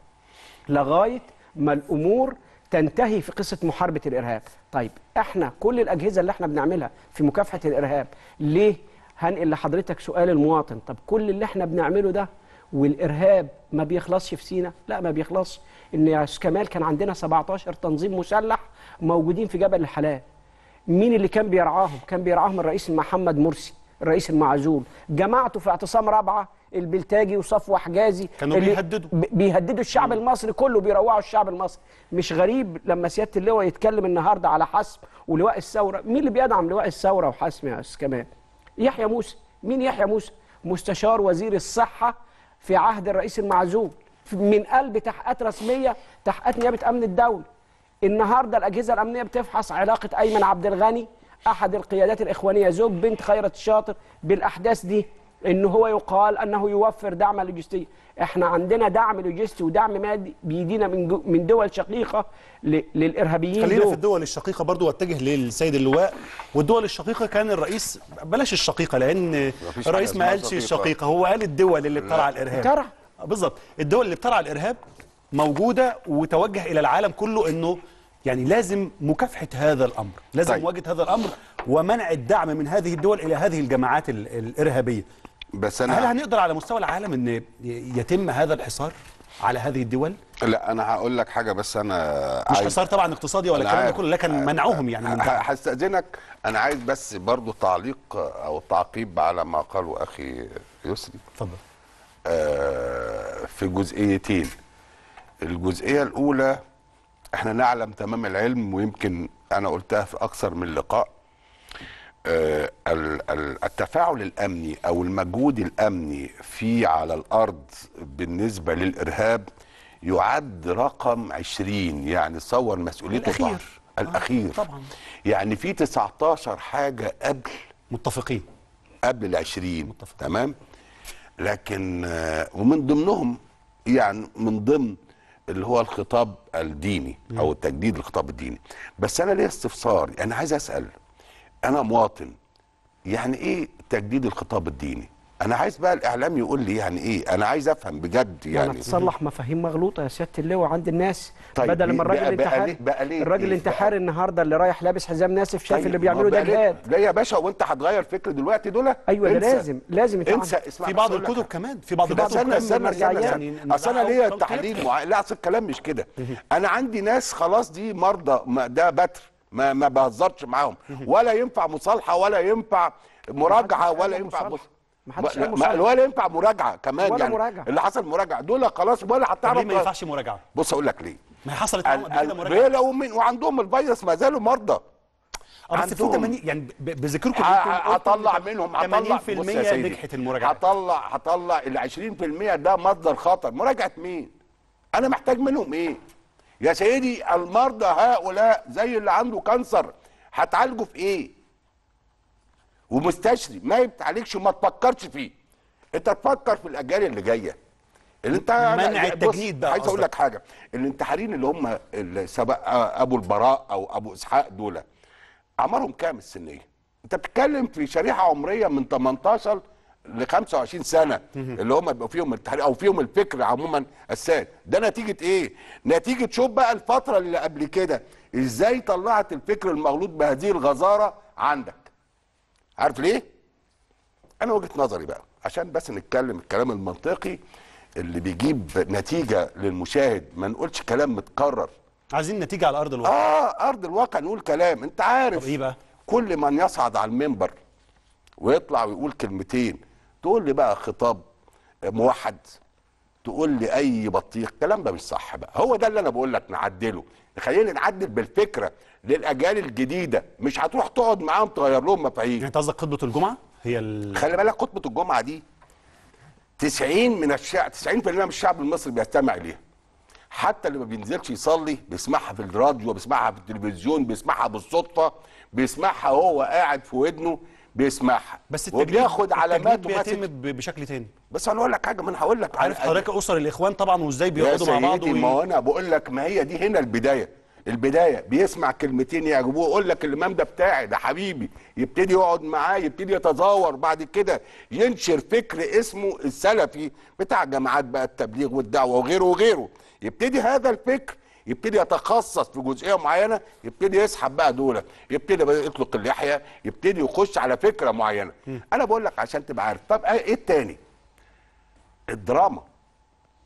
Speaker 2: لغايه ما الامور تنتهي في قصه محاربه الارهاب طيب احنا كل الاجهزه اللي احنا بنعملها في مكافحه الارهاب ليه هنقل لحضرتك سؤال المواطن طب كل اللي احنا بنعمله ده والارهاب ما بيخلصش في سينا لا ما بيخلصش ان يا أستاذ كمال كان عندنا 17 تنظيم مسلح موجودين في جبل الحلال مين اللي كان بيرعاهم كان بيرعاهم الرئيس محمد مرسي الرئيس المعزول جماعته في اعتصام رابعه البلتاجي وصفوه حجازي
Speaker 1: كانوا
Speaker 2: اللي
Speaker 1: بيهددوا.
Speaker 2: ب- بيهددوا الشعب المصري كله بيروعوا الشعب المصري مش غريب لما سياده اللواء يتكلم النهارده على حسم ولواء الثوره مين اللي بيدعم لواء الثوره وحسم يا استاذ كمال يحيى موسى مين يحيى موسى مستشار وزير الصحه في عهد الرئيس المعزول في- من قلب تحقيقات رسميه تحقيقات نيابه امن الدوله النهارده الاجهزه الامنيه بتفحص علاقه ايمن عبد الغني احد القيادات الاخوانيه زوج بنت خيرت الشاطر بالاحداث دي ان هو يقال انه يوفر دعم لوجستي احنا عندنا دعم لوجستي ودعم مادي بيدينا من جو- من دول شقيقه ل- للارهابيين
Speaker 1: خلينا في
Speaker 2: دول
Speaker 1: الدول الشقيقه برضو واتجه للسيد اللواء والدول الشقيقه كان الرئيس بلاش الشقيقه لان
Speaker 5: مفيش
Speaker 1: الرئيس
Speaker 5: حاجة
Speaker 1: ما
Speaker 5: اسمها
Speaker 1: قالش
Speaker 5: شقيقة.
Speaker 1: الشقيقه هو قال الدول اللي بترعى الارهاب
Speaker 2: بترعى.
Speaker 1: آه، بالظبط الدول اللي بترعى الارهاب موجوده وتوجه الى العالم كله انه يعني لازم مكافحه هذا الامر لازم
Speaker 5: طيب.
Speaker 1: مواجهه هذا الامر ومنع الدعم من هذه الدول الى هذه الجماعات ال- الارهابيه
Speaker 5: بس
Speaker 1: هل
Speaker 5: انا
Speaker 1: هنقدر على مستوى العالم ان ي- يتم هذا الحصار على هذه الدول
Speaker 5: لا انا هقول لك حاجه بس انا
Speaker 1: مش
Speaker 5: عايز-
Speaker 1: حصار طبعا اقتصادي ولا
Speaker 5: أنا
Speaker 1: الكلام ده
Speaker 5: عارف.
Speaker 1: كله لكن منعهم يعني من
Speaker 5: ه-
Speaker 1: دعم.
Speaker 5: هستأذنك انا عايز بس برضو تعليق او تعقيب على ما قاله اخي يسري
Speaker 1: اتفضل
Speaker 5: آه، في جزئيتين الجزئيه الاولى احنا نعلم تمام العلم ويمكن انا قلتها في اكثر من لقاء آه، ال- ال- التفاعل الامني او المجهود الامني في على الارض بالنسبه للارهاب يعد رقم 20 يعني تصور مسؤوليته
Speaker 1: الأخير.
Speaker 5: طبعاً. الاخير
Speaker 1: طبعاً.
Speaker 5: يعني في 19 حاجه قبل
Speaker 1: متفقين
Speaker 5: قبل العشرين
Speaker 1: متفق.
Speaker 5: تمام لكن آه، ومن ضمنهم يعني من ضمن اللي هو الخطاب الديني او تجديد الخطاب الديني بس انا ليا استفسار انا عايز اسال انا مواطن يعني ايه تجديد الخطاب الديني انا عايز بقى الاعلام يقول لي يعني ايه انا عايز افهم بجد
Speaker 2: يعني
Speaker 5: يعني
Speaker 2: تصلح مفاهيم مغلوطه يا سياده اللواء عند الناس
Speaker 5: طيب،
Speaker 2: بدل ما
Speaker 5: بقى-
Speaker 2: الراجل
Speaker 5: بقى
Speaker 2: الانتحاري
Speaker 5: ليه- بقى ليه-
Speaker 2: الراجل
Speaker 5: ليه-
Speaker 2: الانتحاري النهارده اللي رايح لابس حزام ناسف شايف
Speaker 5: طيب،
Speaker 2: اللي
Speaker 5: ما
Speaker 2: بيعملوا ده
Speaker 5: بقى ليه-
Speaker 2: جهاد
Speaker 5: لا يا باشا وانت هتغير فكر دلوقتي دول
Speaker 2: ايوه ده
Speaker 5: انسى.
Speaker 2: لازم لازم يتعمل.
Speaker 5: انسى اسمع
Speaker 1: في
Speaker 5: بس
Speaker 1: بعض
Speaker 5: أقول لك
Speaker 1: الكتب
Speaker 5: حاجة.
Speaker 1: كمان في بعض
Speaker 2: في بعض
Speaker 1: الكتب
Speaker 5: استنى
Speaker 2: كم
Speaker 5: استنى استنى
Speaker 2: مرجعيات؟
Speaker 5: استنى
Speaker 1: يعني
Speaker 5: اصل انا ليا
Speaker 1: توقيت.
Speaker 5: تحليل معين لا اصل الكلام مش كده انا عندي ناس خلاص دي مرضى ما ده بتر ما ما بهزرش معاهم ولا ينفع مصالحه ولا ينفع مراجعه
Speaker 2: محدش قال
Speaker 5: ولا
Speaker 2: له
Speaker 5: ينفع
Speaker 2: مصالحة.
Speaker 5: بص
Speaker 2: محدش
Speaker 5: لا،
Speaker 2: قال
Speaker 5: ما-
Speaker 2: مصالحة.
Speaker 5: ولا ينفع مراجعه كمان
Speaker 2: ولا
Speaker 5: يعني
Speaker 2: مراجعة.
Speaker 5: اللي حصل مراجعه دول خلاص ولا
Speaker 1: طب
Speaker 5: هتعرف
Speaker 1: ليه ما ينفعش مراجعه؟
Speaker 5: بص اقول لك ليه
Speaker 1: ما هي حصلت معاهم قبل كده
Speaker 5: ال- ال-
Speaker 1: مراجعه
Speaker 5: لو من وعندهم الفيروس ما زالوا مرضى
Speaker 1: اه بس في
Speaker 5: عندهم.
Speaker 1: 80 يعني ب- بذكركم
Speaker 5: ه-
Speaker 1: انتم
Speaker 5: ه-
Speaker 1: قلتوا
Speaker 5: هطلع
Speaker 1: إن
Speaker 5: منهم هطلع
Speaker 1: 80%
Speaker 5: بص يا سيدي،
Speaker 1: نجحت المراجعه
Speaker 5: هطلع هطلع ال 20% ده مصدر خطر مراجعه مين؟ انا محتاج منهم ايه؟ يا سيدي المرضى هؤلاء زي اللي عنده كانسر هتعالجه في ايه؟ ومستشري ما يتعالجش وما تفكرش فيه انت تفكر في الاجيال اللي جايه اللي انت
Speaker 1: منع
Speaker 5: بص،
Speaker 1: التجنيد بقى
Speaker 5: عايز اقول
Speaker 1: قصدك.
Speaker 5: لك حاجه الانتحاريين اللي هم اللي سبق ابو البراء او ابو اسحاق دول اعمارهم كام السنيه؟ انت بتتكلم في شريحه عمريه من 18 ل 25 سنه اللي هم بيبقوا فيهم التحرير او فيهم الفكر عموما السائد ده نتيجه ايه؟ نتيجه شوف بقى الفتره اللي قبل كده ازاي طلعت الفكر المغلوط بهذه الغزاره عندك عارف ليه؟ انا وجهه نظري بقى عشان بس نتكلم الكلام المنطقي اللي بيجيب نتيجه للمشاهد ما نقولش كلام متكرر
Speaker 1: عايزين نتيجه على ارض الواقع
Speaker 5: اه ارض الواقع نقول كلام انت عارف
Speaker 1: طب إيه بقى؟
Speaker 5: كل من يصعد على المنبر ويطلع ويقول كلمتين تقول لي بقى خطاب موحد تقول لي اي بطيخ الكلام ده مش صح بقى هو ده اللي انا بقول لك نعدله خلينا نعدل بالفكره للاجيال الجديده مش هتروح تقعد معاهم تغير لهم مفاهيم
Speaker 1: يعني انت قصدك خطبه الجمعه هي ال...
Speaker 5: خلي بالك خطبه الجمعه دي 90 من الشعب 90% من الشعب المصري بيستمع اليها حتى اللي ما بينزلش يصلي بيسمعها في الراديو بيسمعها في التلفزيون بيسمعها بالصدفه بيسمعها وهو قاعد في ودنه بيسمعها
Speaker 1: بس التجديد
Speaker 5: وبياخد علامات
Speaker 1: التجديد بيتم
Speaker 5: وماسك
Speaker 1: ب- بشكل تاني
Speaker 5: بس انا اقول لك حاجه ما انا هقول لك
Speaker 1: عارف
Speaker 5: على-
Speaker 1: حضرتك اسر الاخوان طبعا وازاي
Speaker 5: يا
Speaker 1: بيقعدوا مع بعض
Speaker 5: سيدي ما هو انا بقول لك ما هي دي هنا البدايه البدايه بيسمع كلمتين يعجبوه يقول لك الامام ده بتاعي ده حبيبي يبتدي يقعد معاه يبتدي يتزاور بعد كده ينشر فكر اسمه السلفي بتاع جماعات بقى التبليغ والدعوه وغيره وغيره يبتدي هذا الفكر يبتدي يتخصص في جزئيه معينه يبتدي يسحب بقى دول يبتدي بقى يطلق اللحيه يبتدي يخش على فكره معينه انا بقول لك عشان تبقى عارف طب ايه التاني الدراما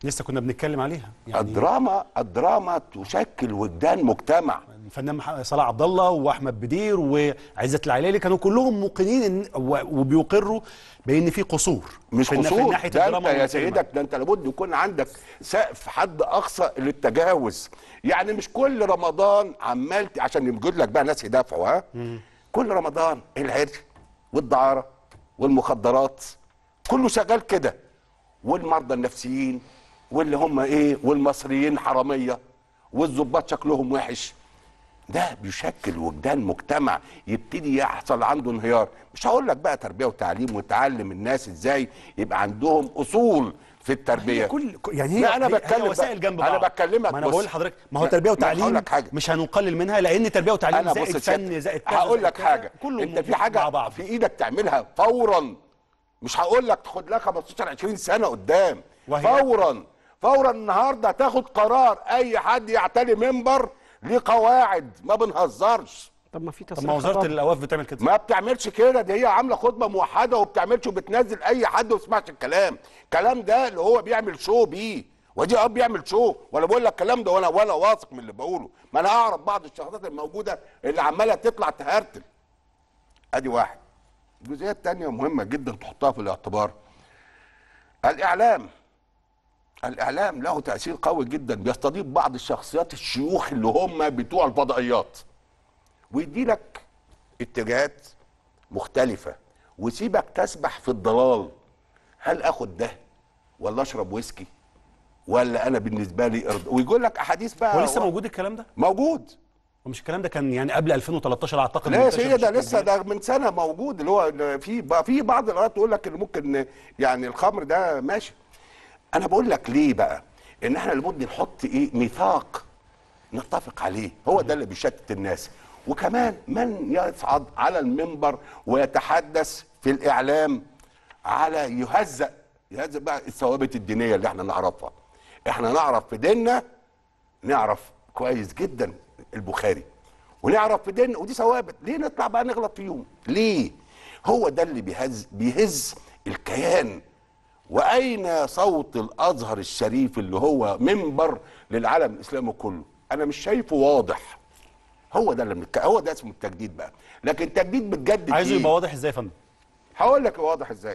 Speaker 1: لسه كنا بنتكلم عليها يعني
Speaker 5: الدراما الدراما تشكل وجدان مجتمع
Speaker 1: الفنان مح- صلاح عبد الله واحمد بدير وعزت العلالي كانوا كلهم موقنين إن و- وبيقروا بان في قصور
Speaker 5: مش
Speaker 1: في الن- في
Speaker 5: قصور
Speaker 1: ناحيه
Speaker 5: ده انت
Speaker 1: الدراما
Speaker 5: يا
Speaker 1: والسينما.
Speaker 5: سيدك ده انت لابد يكون عندك سقف حد اقصى للتجاوز يعني مش كل رمضان عمال ت- عشان يوجد لك بقى ناس يدافعوا ها كل رمضان العرش والدعاره والمخدرات كله شغال كده والمرضى النفسيين واللي هم ايه والمصريين حراميه والظباط شكلهم وحش ده بيشكل وجدان مجتمع يبتدي يحصل عنده انهيار مش هقول لك بقى تربيه وتعليم وتعلم الناس ازاي يبقى عندهم اصول في التربيه
Speaker 1: هي كل يعني هي
Speaker 5: لا، أنا
Speaker 1: هي-
Speaker 5: بتكلم
Speaker 1: هي وسائل
Speaker 5: بقى-
Speaker 1: جنب
Speaker 5: أنا
Speaker 1: بعض
Speaker 5: بكلمك
Speaker 1: ما انا
Speaker 5: بص.
Speaker 1: بقول لحضرتك ما هو
Speaker 5: لا،
Speaker 1: تربيه
Speaker 5: لا، هقول
Speaker 1: وتعليم
Speaker 5: لك حاجة.
Speaker 1: مش هنقلل منها لان تربيه وتعليم
Speaker 5: انا
Speaker 1: زائد
Speaker 5: بص
Speaker 1: فن
Speaker 5: سيادتك،
Speaker 1: زائد كذا
Speaker 5: هقول
Speaker 1: زائد
Speaker 5: لك
Speaker 1: كذا،
Speaker 5: حاجه
Speaker 1: كله
Speaker 5: انت في
Speaker 1: موجود
Speaker 5: حاجه
Speaker 1: مع بعض
Speaker 5: في ايدك تعملها فورا مش هقول لك تاخد لها 15 20 سنه قدام
Speaker 1: وهي؟
Speaker 5: فورا فورا النهارده تاخد قرار اي حد يعتلي منبر ليه قواعد ما بنهزرش
Speaker 2: طب ما في
Speaker 1: طب
Speaker 2: تصريح
Speaker 1: ما وزاره
Speaker 2: خطاب.
Speaker 1: الاوقاف بتعمل كده
Speaker 5: ما بتعملش كده دي هي عامله خطبه موحده وبتعملش وبتنزل اي حد وما يسمعش الكلام الكلام ده اللي هو بيعمل شو بيه ودي اب بيعمل شو ولا بقول لك الكلام ده وانا وانا واثق من اللي بقوله ما انا اعرف بعض الشخصيات الموجوده اللي عماله تطلع تهرتل ادي واحد الجزئيه الثانيه مهمه جدا تحطها في الاعتبار الاعلام الاعلام له تاثير قوي جدا بيستضيف بعض الشخصيات الشيوخ اللي هم بتوع الفضائيات ويدي لك اتجاهات مختلفة وسيبك تسبح في الضلال هل اخد ده ولا اشرب ويسكي ولا انا بالنسبة لي ارض ويقول لك احاديث بقى
Speaker 1: هو لسه موجود الكلام ده
Speaker 5: موجود
Speaker 1: ومش الكلام ده كان يعني قبل 2013 اعتقد
Speaker 5: لا يا
Speaker 1: منتشر
Speaker 5: سيدي ده
Speaker 1: بشكل
Speaker 5: لسه
Speaker 1: كبير.
Speaker 5: ده من سنة موجود اللي هو في بقى في بعض الاوقات تقول لك ان ممكن يعني الخمر ده ماشي انا بقول لك ليه بقى ان احنا لابد نحط ايه ميثاق نتفق عليه هو ده اللي بيشتت الناس وكمان من يصعد على المنبر ويتحدث في الاعلام على يهزأ يهزأ بقى الثوابت الدينيه اللي احنا نعرفها احنا نعرف في ديننا نعرف كويس جدا البخاري ونعرف في ديننا ودي ثوابت ليه نطلع بقى نغلط فيهم ليه هو ده اللي بيهز بيهز الكيان واين صوت الازهر الشريف اللي هو منبر للعالم الاسلامي كله انا مش شايفه واضح هو ده اللي بنتك... هو ده اسمه التجديد بقى لكن التجديد بتجدد
Speaker 1: عايزه
Speaker 5: إيه؟
Speaker 1: يبقى واضح ازاي يا فندم
Speaker 5: هقول لك واضح ازاي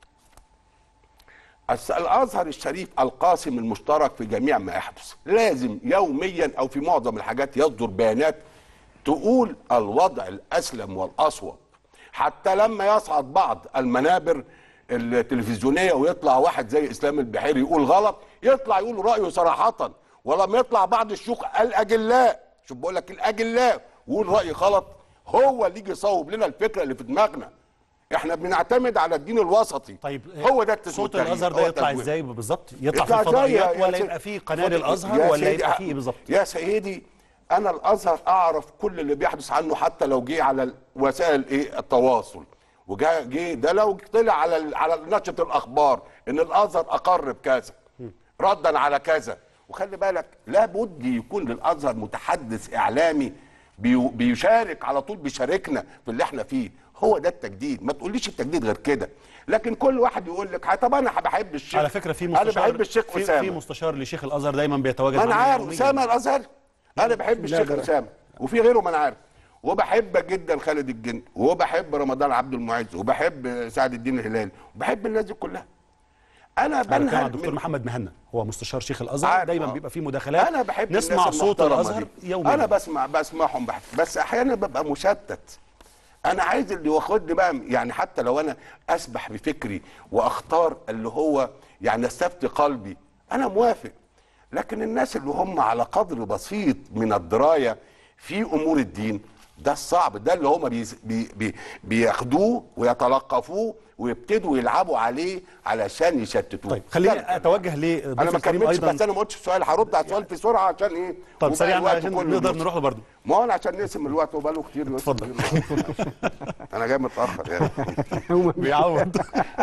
Speaker 5: الس- الازهر الشريف القاسم المشترك في جميع ما يحدث لازم يوميا او في معظم الحاجات يصدر بيانات تقول الوضع الاسلم والاصوب حتى لما يصعد بعض المنابر التلفزيونيه ويطلع واحد زي اسلام البحيري يقول غلط يطلع يقول رايه صراحه ولما يطلع بعض الشيوخ الاجلاء شوف بقول لك الاجلاء ويقول راي غلط هو اللي يجي يصوب لنا الفكره اللي في دماغنا احنا بنعتمد على الدين الوسطي
Speaker 1: طيب
Speaker 5: هو ده التسويق
Speaker 1: صوت الازهر ده يطلع ازاي بالظبط يطلع في
Speaker 5: يطلع ازاي يا-
Speaker 1: الفضائيات
Speaker 5: يا
Speaker 1: ولا
Speaker 5: سيدي؟
Speaker 1: يبقى في قناه
Speaker 5: خد-
Speaker 1: للازهر
Speaker 5: يا
Speaker 1: ولا
Speaker 5: سيدي،
Speaker 1: يبقى في ايه بالظبط
Speaker 5: يا سيدي انا الازهر اعرف كل اللي بيحدث عنه حتى لو جه على ال- وسائل ايه التواصل وجا جه ده لو طلع على ال- على نشره الاخبار ان الازهر اقر بكذا ردا على كذا وخلي بالك لابد يكون للازهر متحدث اعلامي بيو- بيشارك على طول بيشاركنا في اللي احنا فيه هو ده التجديد ما تقوليش التجديد غير كده لكن كل واحد يقول لك طب انا بحب الشيخ
Speaker 1: على فكره في
Speaker 5: انا
Speaker 1: مستشار
Speaker 5: بحب الشيخ
Speaker 1: في, في
Speaker 5: اسامه
Speaker 1: مستشار لشيخ الازهر دايما بيتواجد
Speaker 5: ما انا
Speaker 1: معانا
Speaker 5: عارف
Speaker 1: يومياً.
Speaker 5: اسامه الازهر انا بحب
Speaker 2: لا،
Speaker 5: الشيخ
Speaker 2: ده-
Speaker 5: اسامه وفي غيره ما انا عارف وبحب جدا خالد الجن وبحب رمضان عبد المعز وبحب سعد الدين الهلالي وبحب الناس دي كلها انا
Speaker 1: انا بتكلم عن
Speaker 5: بنهل
Speaker 1: الدكتور
Speaker 5: من
Speaker 1: محمد مهنا هو مستشار شيخ الازهر
Speaker 5: عارف،
Speaker 1: دايما
Speaker 5: آه.
Speaker 1: بيبقى فيه مداخلات
Speaker 5: انا بحب
Speaker 1: نسمع
Speaker 5: الناس
Speaker 1: صوت
Speaker 5: المحترمة
Speaker 1: الازهر
Speaker 5: دي.
Speaker 1: يوميا
Speaker 5: انا بسمع بسمعهم بحب بس احيانا ببقى مشتت انا عايز اللي ياخدني بقى يعني حتى لو انا اسبح بفكري واختار اللي هو يعني استفتي قلبي انا موافق لكن الناس اللي هم على قدر بسيط من الدرايه في امور الدين ده الصعب ده اللي هم بي بي بي بياخدوه ويتلقفوه ويبتدوا يلعبوا عليه علشان يشتتوه
Speaker 1: طيب
Speaker 5: ده
Speaker 1: خليني
Speaker 5: الكلام.
Speaker 1: اتوجه لضيف
Speaker 5: انا ما
Speaker 1: الكريم
Speaker 5: كملتش
Speaker 1: ايضا
Speaker 5: بس انا ما قلتش السؤال هرد على السؤال بسرعه عشان ايه
Speaker 1: طب
Speaker 5: وباقي
Speaker 1: سريعا
Speaker 5: الوقت
Speaker 1: عشان
Speaker 5: كله
Speaker 1: نقدر
Speaker 5: يدوس.
Speaker 1: نروح له برضه
Speaker 5: ما هو انا عشان نقسم الوقت وبقاله كتير يوسف.
Speaker 1: اتفضل.
Speaker 5: انا جاي متاخر يعني
Speaker 1: بيعوض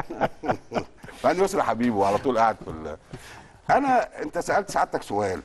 Speaker 5: بعدين يسرى حبيبه على طول قاعد في ال- انا انت سالت سعادتك سؤال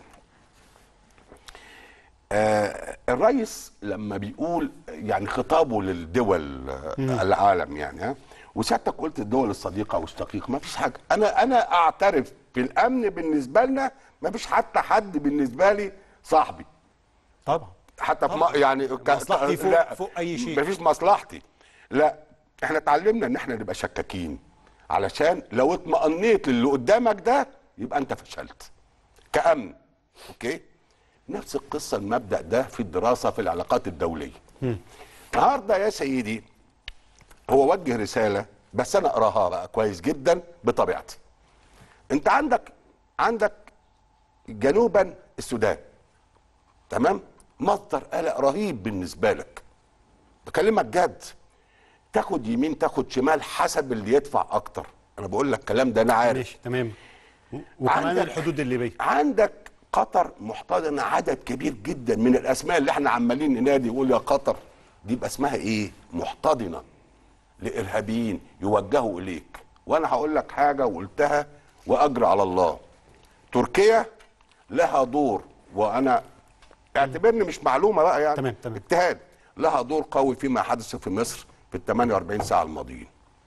Speaker 5: آه الرئيس لما بيقول يعني خطابه للدول آه، العالم يعني ها وسيادتك قلت الدول الصديقه والشقيقه ما فيش حاجه انا انا اعترف بالامن بالنسبه لنا ما فيش حتى حد بالنسبه لي صاحبي
Speaker 1: طبعا
Speaker 5: حتى في
Speaker 1: طبعا.
Speaker 5: م- يعني ك-
Speaker 1: مصلحتي فوق-
Speaker 5: لا،
Speaker 1: فوق أي شيء.
Speaker 5: مفيش مصلحتي لا احنا اتعلمنا ان احنا نبقى شكاكين علشان لو اطمأنيت للي قدامك ده يبقى انت فشلت كأمن اوكي نفس القصة المبدأ ده في الدراسة في العلاقات الدولية النهارده يا سيدي هو وجه رسالة بس انا اقراها بقى كويس جدا بطبيعتي انت عندك عندك جنوبا السودان تمام مصدر قلق رهيب بالنسبه لك بكلمك جد تاخد يمين تاخد شمال حسب اللي يدفع اكتر انا بقول لك الكلام ده انا عارف
Speaker 1: ماشي تمام و- وكمان
Speaker 5: عندك-
Speaker 1: الحدود الليبيه
Speaker 5: عندك قطر محتضنه عدد كبير جدا من الاسماء اللي احنا عمالين ننادي نقول يا قطر دي يبقى اسمها ايه محتضنه لارهابيين يوجهوا اليك وانا هقول لك حاجه وقلتها واجري على الله تركيا لها دور وانا اعتبرني مش معلومه بقى يعني
Speaker 1: تمام، تمام.
Speaker 5: اجتهاد لها دور قوي فيما حدث في مصر في ال 48 ساعه الماضيين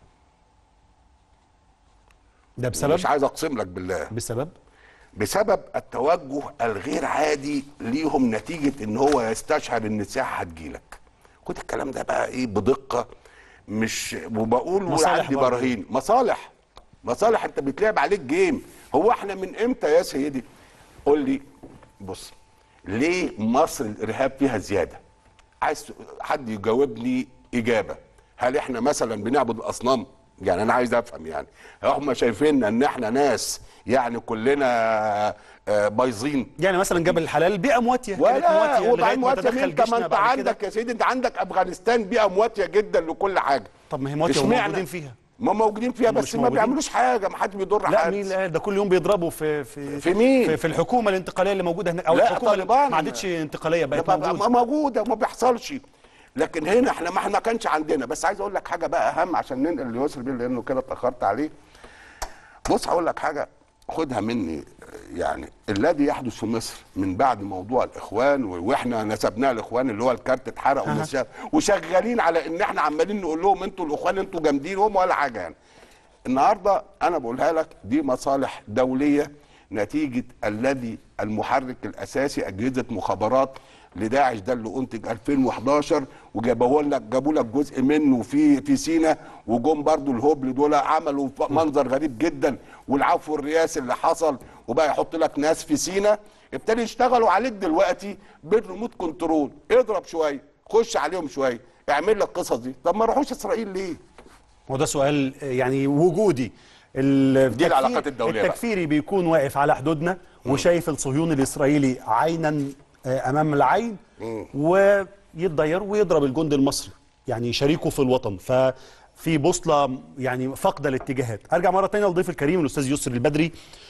Speaker 1: ده بسبب
Speaker 5: مش عايز اقسم لك بالله
Speaker 1: بسبب
Speaker 5: بسبب التوجه الغير عادي ليهم نتيجة ان هو يستشعر ان الساعة هتجيلك خد الكلام ده بقى ايه بدقة مش وبقول
Speaker 1: مصالح
Speaker 5: وعندي
Speaker 1: برضه.
Speaker 5: براهين مصالح مصالح انت بتلعب عليك جيم هو احنا من امتى يا سيدي قول لي بص ليه مصر الارهاب فيها زيادة عايز حد يجاوبني اجابة هل احنا مثلا بنعبد الاصنام يعني انا عايز افهم يعني هم شايفيننا ان احنا ناس يعني كلنا آه، بايظين
Speaker 1: يعني مثلا جبل الحلال بيئه مواتيه كانت
Speaker 5: ولا
Speaker 1: مواتيه لغاية
Speaker 5: وبعدين
Speaker 1: ما
Speaker 5: مواتيه
Speaker 1: تدخل
Speaker 5: مين؟ طب ما
Speaker 1: جيشنا
Speaker 5: انت
Speaker 1: بعد كده.
Speaker 5: عندك يا سيدي انت عندك افغانستان بيئه مواتيه جدا لكل حاجه
Speaker 1: طب ما هي مواتيه
Speaker 5: اشمعنى؟
Speaker 1: وموجودين فيها
Speaker 5: ما موجودين فيها
Speaker 1: هم
Speaker 5: بس
Speaker 1: مش
Speaker 5: ما
Speaker 1: موجودين؟
Speaker 5: بيعملوش حاجه ما حد بيضر
Speaker 1: لا
Speaker 5: حد
Speaker 1: مين لا ده كل يوم بيضربوا في في
Speaker 5: في مين؟
Speaker 1: في, في الحكومه الانتقاليه اللي موجوده هناك او
Speaker 5: لا،
Speaker 1: الحكومه اللي
Speaker 5: طالبان.
Speaker 1: ما عادتش انتقاليه
Speaker 5: ده
Speaker 1: بقت
Speaker 5: بقى
Speaker 1: موجوده
Speaker 5: ما موجوده وما بيحصلش لكن هنا احنا ما احنا كانش عندنا بس عايز اقول لك حاجه بقى اهم عشان ننقل ليسر بيه لانه كده اتاخرت عليه بص هقول لك حاجه خدها مني يعني الذي يحدث في مصر من بعد موضوع الاخوان و- واحنا نسبناه الاخوان اللي هو الكارت اتحرق والناس شاف- وشغالين على ان احنا عمالين نقول لهم انتوا الاخوان انتوا جامدين هم ولا حاجه يعني النهارده انا بقولها لك دي مصالح دوليه نتيجه الذي المحرك الاساسي اجهزه مخابرات لداعش ده اللي انتج 2011 وجابوه لك جابوا لك جزء منه في في سينا وجم برضو الهبل دول عملوا ف- منظر غريب جدا والعفو الرئاسي اللي حصل وبقى يحط لك ناس في سينا ابتدوا يشتغلوا عليك دلوقتي بالريموت كنترول اضرب شويه خش عليهم شويه اعمل لك القصص دي طب ما راحوش اسرائيل ليه؟
Speaker 1: هو ده سؤال يعني وجودي التكفير-
Speaker 5: العلاقات الدولية بقى.
Speaker 1: التكفيري بيكون واقف على حدودنا وشايف الصهيوني الاسرائيلي عينا آه، امام العين ويتضير ويضرب الجند المصري يعني شريكه في الوطن ففي بوصله يعني فاقده الاتجاهات ارجع مره ثانيه لضيف الكريم الاستاذ يسر البدري